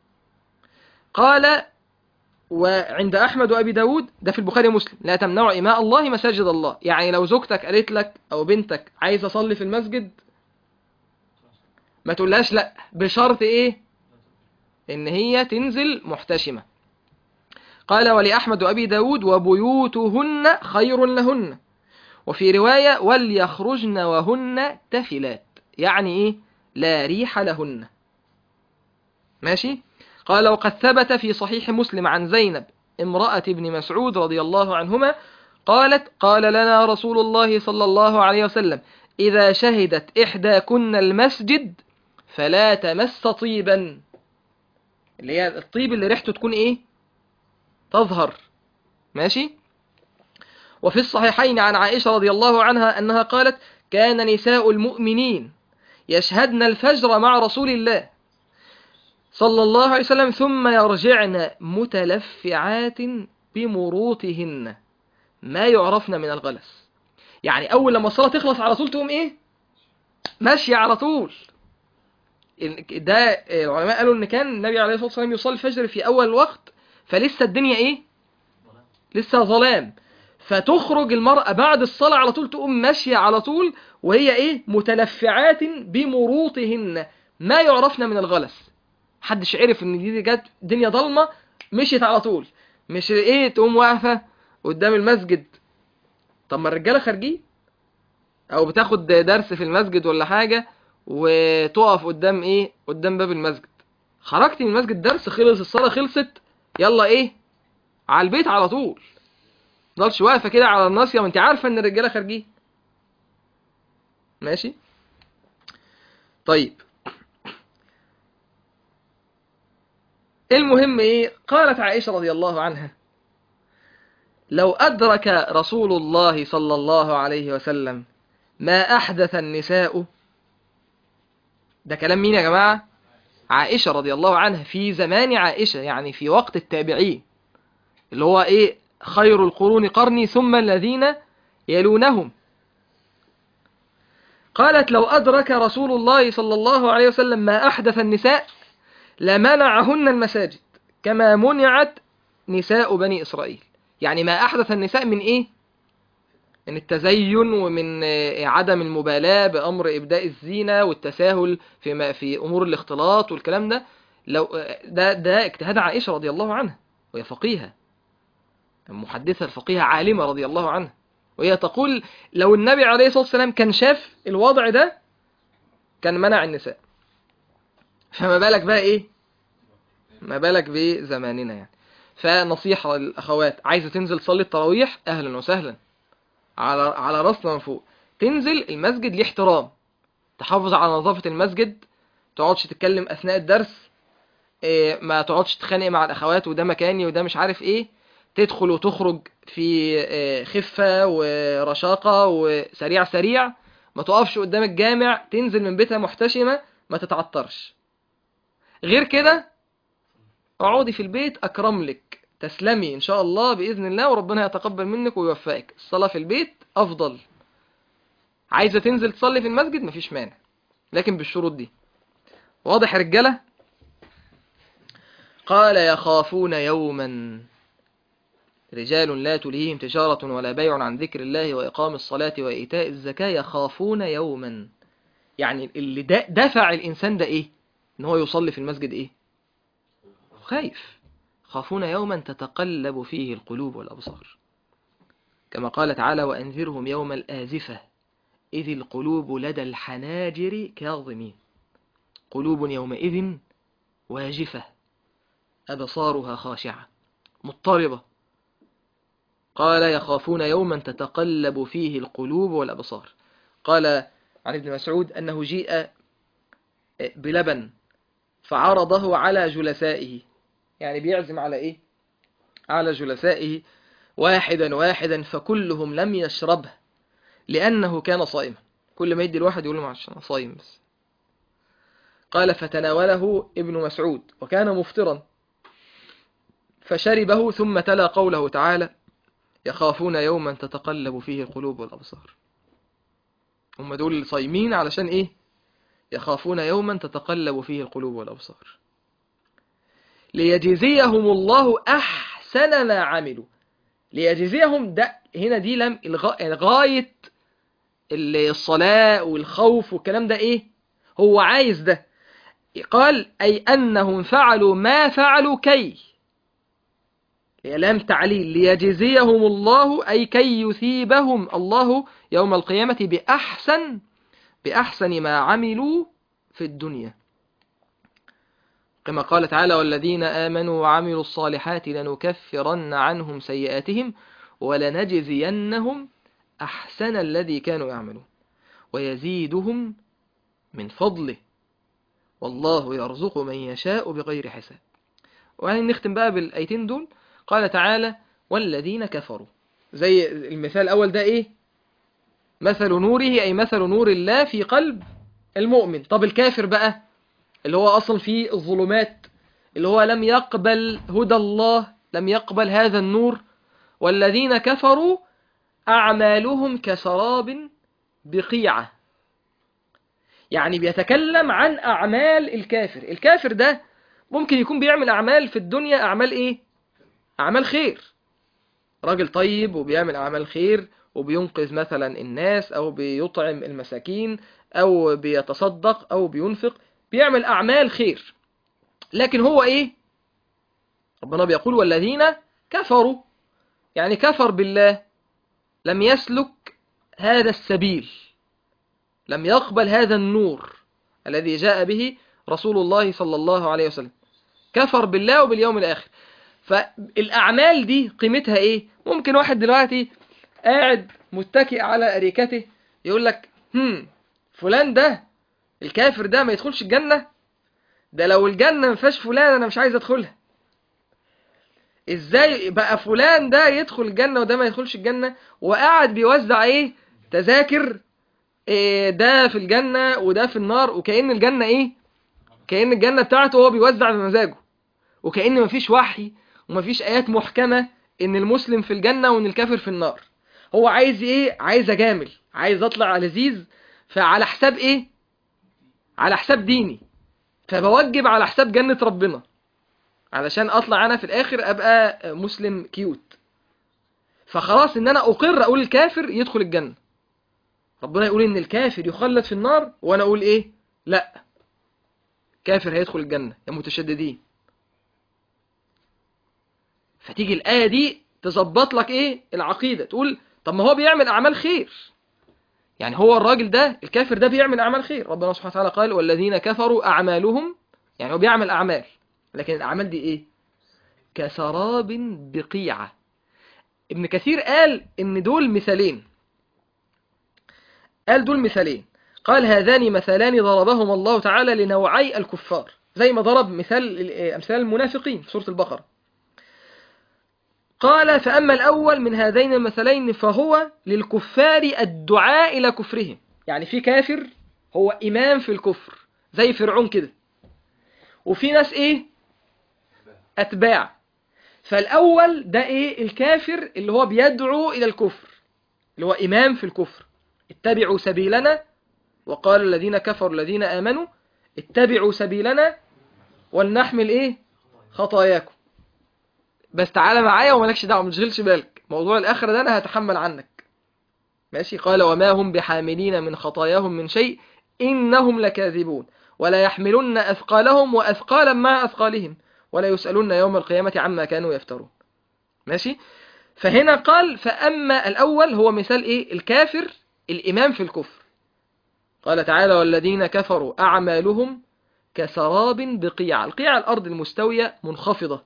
قال وعند أحمد وأبي داود ده في البخاري ومسلم لا تمنعوا إماء الله مساجد الله يعني لو زوجتك قالت لك أو بنتك عايز أصلي في المسجد ما تقولهاش لا بشرط إيه إن هي تنزل محتشمة قال ولأحمد وأبي داود وبيوتهن خير لهن وفي رواية وليخرجن وهن تفلات يعني إيه لا ريح لهن ماشي قال وقد ثبت في صحيح مسلم عن زينب امرأة ابن مسعود رضي الله عنهما قالت قال لنا رسول الله صلى الله عليه وسلم إذا شهدت إحداكن المسجد فلا تمس طيبا اللي هي الطيب اللي ريحته تكون إيه تظهر ماشي وفي الصحيحين عن عائشة رضي الله عنها أنها قالت كان نساء المؤمنين يشهدن الفجر مع رسول الله صلى الله عليه وسلم ثم يرجعن متلفعات بمروطهن ما يعرفن من الغلس يعني أول لما الصلاة تخلص على طول تقوم إيه ماشية على طول ده العلماء قالوا إن كان النبي عليه الصلاة والسلام يصلي الفجر في أول الوقت فلسه الدنيا إيه لسه ظلام فتخرج المرأة بعد الصلاة على طول تقوم ماشية على طول وهي إيه متلفعات بمروطهن ما يعرفن من الغلس محدش عرف ان دي جت دنيا ضلمه مشيت على طول مش ايه تقوم واقفه قدام المسجد طب ما الرجاله خارجين او بتاخد درس في المسجد ولا حاجه وتقف قدام ايه قدام باب المسجد خرجت من المسجد درس خلص الصلاه خلصت يلا ايه على البيت على طول تفضلش واقفه كده على الناصيه وانت عارفه ان الرجاله خارجين ماشي طيب المهم ايه قالت عائشه رضي الله عنها لو ادرك رسول الله صلى الله عليه وسلم ما احدث النساء ده كلام مين يا جماعه عائشه رضي الله عنها في زمان عائشه يعني في وقت التابعين اللي هو ايه خير القرون قرني ثم الذين يلونهم قالت لو أدرك رسول الله صلى الله عليه وسلم ما أحدث النساء لمنعهن المساجد كما منعت نساء بني إسرائيل يعني ما أحدث النساء من إيه؟ من التزين ومن عدم المبالاة بأمر إبداء الزينة والتساهل في في أمور الاختلاط والكلام ده لو ده ده اجتهاد عائشة رضي الله عنها وهي فقيهة محدثة الفقيهة عالمة رضي الله عنها وهي تقول لو النبي عليه الصلاة والسلام كان شاف الوضع ده كان منع النساء فما بالك بقى ايه ما بالك بزماننا يعني فنصيحة للأخوات عايزة تنزل تصلي التراويح أهلا وسهلا على على راسنا من فوق تنزل المسجد ليه احترام تحافظ على نظافة المسجد تقعدش تتكلم أثناء الدرس إيه ما تقعدش تتخانق مع الأخوات وده مكاني وده مش عارف ايه تدخل وتخرج في خفة ورشاقة وسريع سريع ما تقفش قدام الجامع تنزل من بيتها محتشمة ما تتعطرش غير كده اقعدي في البيت أكرم لك تسلمي إن شاء الله بإذن الله وربنا يتقبل منك ويوفقك الصلاة في البيت أفضل عايزة تنزل تصلي في المسجد مفيش مانع لكن بالشروط دي واضح رجالة قال يخافون يوما رجال لا تلهيهم تجارة ولا بيع عن ذكر الله وإقام الصلاة وإيتاء الزكاة يخافون يوما يعني اللي دفع الإنسان ده إيه إن هو يصلي في المسجد إيه خايف خافون يوما تتقلب فيه القلوب والأبصار كما قال تعالى وأنذرهم يوم الآزفة إذ القلوب لدى الحناجر كاظمين قلوب يومئذ واجفة أبصارها خاشعة مضطربة قال يخافون يوما تتقلب فيه القلوب والأبصار قال عن ابن مسعود أنه جيء بلبن فعرضه على جلسائه يعني بيعزم على إيه على جلسائه واحدا واحدا فكلهم لم يشربه لأنه كان صائما كل ما يدي الواحد يقول له معلش أنا صايم بس قال فتناوله ابن مسعود وكان مفطرا فشربه ثم تلا قوله تعالى يخافون يوما تتقلب فيه القلوب والأبصار هم دول صايمين علشان إيه يخافون يوما تتقلب فيه القلوب والأبصار ليجزيهم الله أحسن ما عملوا ليجزيهم ده هنا دي لم غاية الصلاة والخوف والكلام ده إيه هو عايز ده قال أي أنهم فعلوا ما فعلوا كي لام تعليل ليجزيهم الله أي كي يثيبهم الله يوم القيامة بأحسن بأحسن ما عملوا في الدنيا كما قال تعالى والذين آمنوا وعملوا الصالحات لنكفرن عنهم سيئاتهم ولنجزينهم أحسن الذي كانوا يعملون ويزيدهم من فضله والله يرزق من يشاء بغير حساب وهنختم نختم بقى بالآيتين دول قال تعالى والذين كفروا زي المثال الأول ده إيه مثل نوره أي مثل نور الله في قلب المؤمن طب الكافر بقى اللي هو أصلا في الظلمات اللي هو لم يقبل هدى الله لم يقبل هذا النور والذين كفروا أعمالهم كسراب بقيعة يعني بيتكلم عن أعمال الكافر الكافر ده ممكن يكون بيعمل أعمال في الدنيا أعمال إيه أعمال خير راجل طيب وبيعمل أعمال خير وبينقذ مثلا الناس أو بيطعم المساكين أو بيتصدق أو بينفق بيعمل أعمال خير لكن هو إيه ربنا بيقول والذين كفروا يعني كفر بالله لم يسلك هذا السبيل لم يقبل هذا النور الذي جاء به رسول الله صلى الله عليه وسلم كفر بالله وباليوم الآخر فالاعمال دي قيمتها ايه ممكن واحد دلوقتي قاعد متكئ على اريكته يقول لك هم فلان ده الكافر ده ما يدخلش الجنه ده لو الجنه ما فيهاش فلان انا مش عايز ادخلها ازاي بقى فلان ده يدخل الجنه وده ما يدخلش الجنه وقاعد بيوزع ايه تذاكر إيه ده في الجنه وده في النار وكأن الجنه ايه كأن الجنه بتاعته هو بيوزع بمزاجه وكأن مفيش وحي ومفيش آيات محكمة إن المسلم في الجنة وإن الكافر في النار هو عايز إيه؟ عايز أجامل عايز أطلع لذيذ فعلى حساب إيه؟ على حساب ديني فبوجب على حساب جنة ربنا علشان أطلع أنا في الآخر أبقى مسلم كيوت فخلاص إن أنا أقر أقول الكافر يدخل الجنة ربنا يقول إن الكافر يخلد في النار وأنا أقول إيه؟ لأ كافر هيدخل الجنة يا متشددين فتيجي الآية دي تظبط لك إيه العقيدة تقول طب ما هو بيعمل أعمال خير يعني هو الراجل ده الكافر ده بيعمل أعمال خير ربنا سبحانه وتعالى قال والذين كفروا أعمالهم يعني هو بيعمل أعمال لكن الأعمال دي إيه كسراب بقيعة ابن كثير قال إن دول مثالين قال دول مثالين قال هذان مثلان ضربهما الله تعالى لنوعي الكفار زي ما ضرب مثال أمثال المنافقين في سورة البقرة قال فأما الأول من هذين المثلين فهو للكفار الدعاء إلى كفرهم يعني في كافر هو إمام في الكفر زي فرعون كده وفي ناس إيه أتباع فالأول ده إيه الكافر اللي هو بيدعو إلى الكفر اللي هو إمام في الكفر اتبعوا سبيلنا وقال الذين كفروا الذين آمنوا اتبعوا سبيلنا ولنحمل إيه خطاياكم بس تعالى معايا ومالكش دعوه ما تشغلش بالك موضوع الاخره ده انا هتحمل عنك ماشي قال وما هم بحاملين من خطاياهم من شيء انهم لكاذبون ولا يحملن اثقالهم واثقالا مع اثقالهم ولا يسالون يوم القيامه عما كانوا يفترون ماشي فهنا قال فاما الاول هو مثال ايه الكافر الامام في الكفر قال تعالى والذين كفروا اعمالهم كسراب بقيع القيع الارض المستويه منخفضه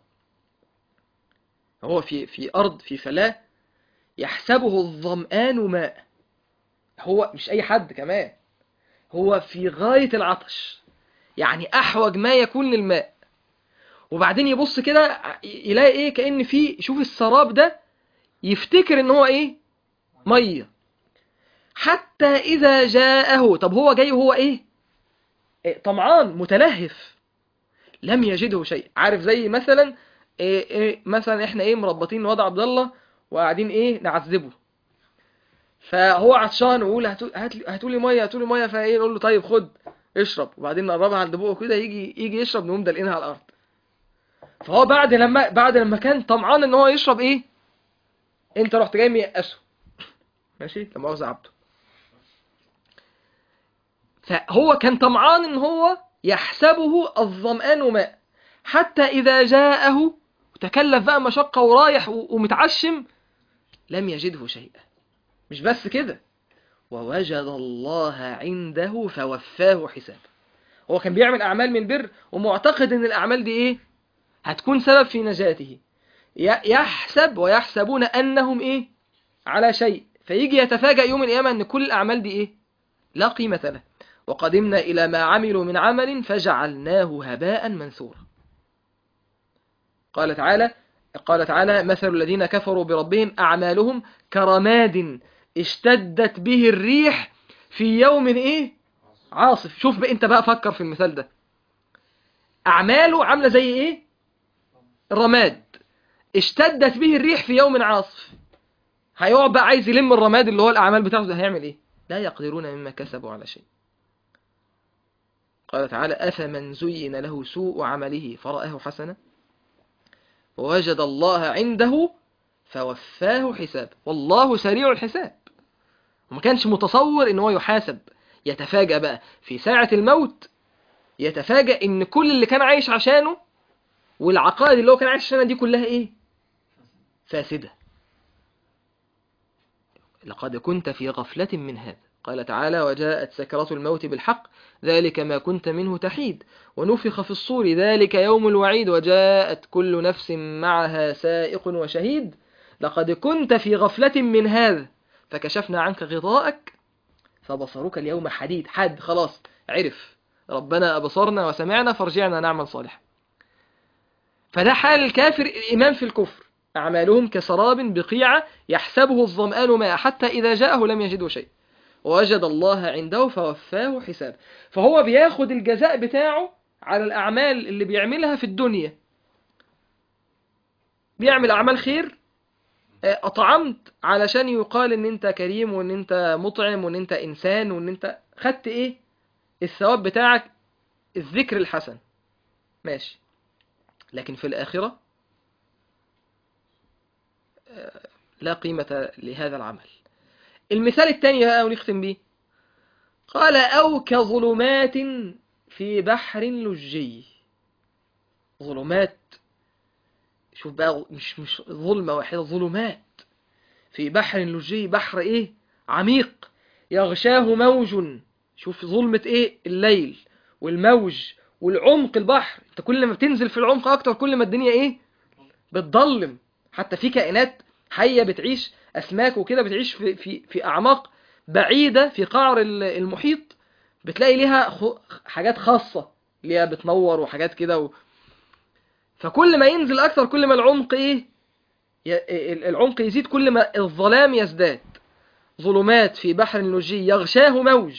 هو في في أرض في فلاة يحسبه الظمآن ماء هو مش أي حد كمان هو في غاية العطش يعني أحوج ما يكون للماء وبعدين يبص كده يلاقي إيه كأن في شوف السراب ده يفتكر إن هو إيه مية حتى إذا جاءه طب هو جاي هو إيه طمعان متلهف لم يجده شيء عارف زي مثلا إيه إيه مثلا احنا ايه مربطين وضع عبد الله وقاعدين ايه نعذبه فهو عطشان ويقول هاتوا لي ميه هاتوا لي ميه فايه نقول له طيب خد اشرب وبعدين نقربها عند بقه كده يجي يجي يشرب نقوم دلقينها على الارض فهو بعد لما بعد لما كان طمعان ان هو يشرب ايه انت رحت جاي ميقسه ماشي لا مؤاخذه عبده فهو كان طمعان ان هو يحسبه الظمآن ماء حتى إذا جاءه وتكلف بقى مشقة ورايح ومتعشم لم يجده شيئا مش بس كده ووجد الله عنده فوفاه حسابه هو كان بيعمل أعمال من بر ومعتقد إن الأعمال دي إيه هتكون سبب في نجاته يحسب ويحسبون أنهم إيه على شيء فيجي يتفاجأ يوم القيامة أن كل الأعمال دي إيه لا قيمة له وقدمنا إلى ما عملوا من عمل فجعلناه هباء منثورا قال تعالى قال تعالى مثل الذين كفروا بربهم أعمالهم كرماد اشتدت به الريح في يوم إيه عاصف شوف بقى انت بقى فكر في المثال ده أعماله عاملة زي إيه الرماد اشتدت به الريح في يوم عاصف هيقعد بقى عايز يلم الرماد اللي هو الأعمال بتاعته ده هيعمل إيه لا يقدرون مما كسبوا على شيء قال تعالى أفمن زين له سوء عمله فرآه حسنا ووجد الله عنده فوفاه حساب والله سريع الحساب وما كانش متصور ان هو يحاسب يتفاجأ بقى في ساعة الموت يتفاجأ ان كل اللي كان عايش عشانه والعقائد اللي هو كان عايش عشانها دي كلها ايه فاسدة لقد كنت في غفلة من هذا قال تعالى وجاءت سكرة الموت بالحق ذلك ما كنت منه تحيد ونفخ في الصور ذلك يوم الوعيد وجاءت كل نفس معها سائق وشهيد لقد كنت في غفلة من هذا فكشفنا عنك غطاءك فبصرك اليوم حديد حد خلاص عرف ربنا أبصرنا وسمعنا فرجعنا نعمل صالحا فده حال الكافر الإيمان في الكفر أعمالهم كسراب بقيعة يحسبه الظمآن ماء حتى إذا جاءه لم يجده شيء ووجد الله عنده فوفاه حساب فهو بياخد الجزاء بتاعه على الأعمال اللي بيعملها في الدنيا بيعمل أعمال خير أطعمت علشان يقال إن أنت كريم وإن أنت مطعم وإن أنت إنسان وإن أنت خدت إيه الثواب بتاعك الذكر الحسن ماشي لكن في الآخرة لا قيمة لهذا العمل المثال الثاني بقى ونختم بيه قال أو كظلمات في بحر لجي ظلمات شوف بقى مش مش ظلمة واحدة ظلمات في بحر لجي بحر ايه عميق يغشاه موج شوف ظلمة ايه الليل والموج والعمق البحر انت كل ما بتنزل في العمق اكتر كل ما الدنيا ايه بتضلم حتى في كائنات حية بتعيش أسماك وكده بتعيش في, في, في أعماق بعيدة في قعر المحيط بتلاقي ليها حاجات خاصة ليها بتنور وحاجات كده و... فكل ما ينزل أكتر كل ما العمق إيه العمق يزيد كل ما الظلام يزداد ظلمات في بحر لجي يغشاه موج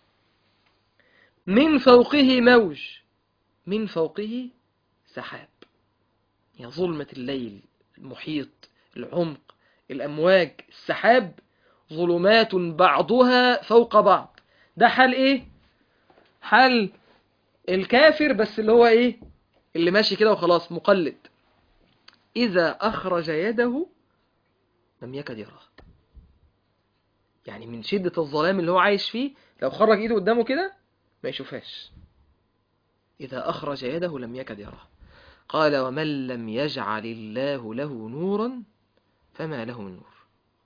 من فوقه موج من فوقه سحاب يا ظلمة الليل المحيط العمق الأمواج السحاب ظلمات بعضها فوق بعض ده حال إيه؟ حال الكافر بس اللي هو إيه؟ اللي ماشي كده وخلاص مقلد إذا أخرج يده لم يكد يراه يعني من شدة الظلام اللي هو عايش فيه لو خرج إيده قدامه كده ما يشوفهاش إذا أخرج يده لم يكد يراه قال ومن لم يجعل الله له نورا فما له من نور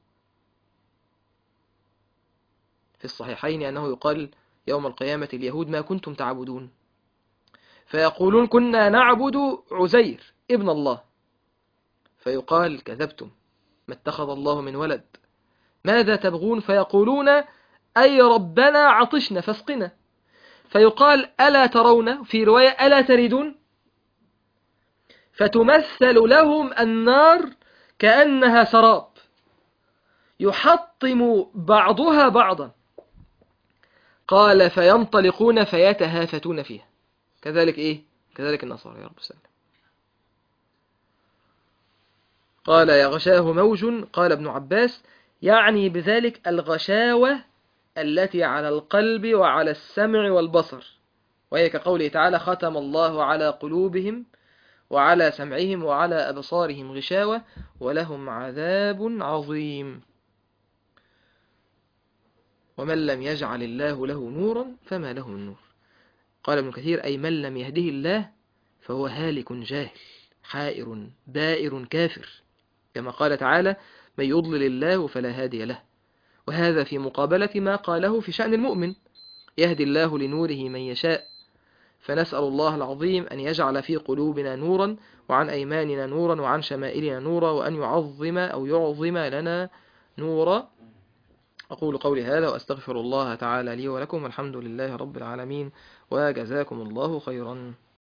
في الصحيحين أنه يقال يوم القيامة اليهود ما كنتم تعبدون فيقولون كنا نعبد عزير ابن الله فيقال كذبتم ما اتخذ الله من ولد ماذا تبغون فيقولون أي ربنا عطشنا فاسقنا فيقال ألا ترون في رواية ألا تريدون فتمثل لهم النار كأنها سراب يحطم بعضها بعضا قال فينطلقون فيتهافتون فيها كذلك إيه كذلك النصارى يا رب السلام قال يغشاه موج قال ابن عباس يعني بذلك الغشاوة التي على القلب وعلى السمع والبصر وهي كقوله تعالى ختم الله على قلوبهم وعلى سمعهم وعلى أبصارهم غشاوة ولهم عذاب عظيم ومن لم يجعل الله له نورا فما له من نور قال ابن كثير أي من لم يهده الله فهو هالك جاهل حائر دائر كافر كما قال تعالى من يضلل الله فلا هادي له وهذا في مقابلة ما قاله في شأن المؤمن يهدي الله لنوره من يشاء فنسأل الله العظيم أن يجعل في قلوبنا نورا وعن أيماننا نورا وعن شمائلنا نورا وأن يعظم أو يعظم لنا نورا أقول قولي هذا وأستغفر الله تعالى لي ولكم والحمد لله رب العالمين وجزاكم الله خيرا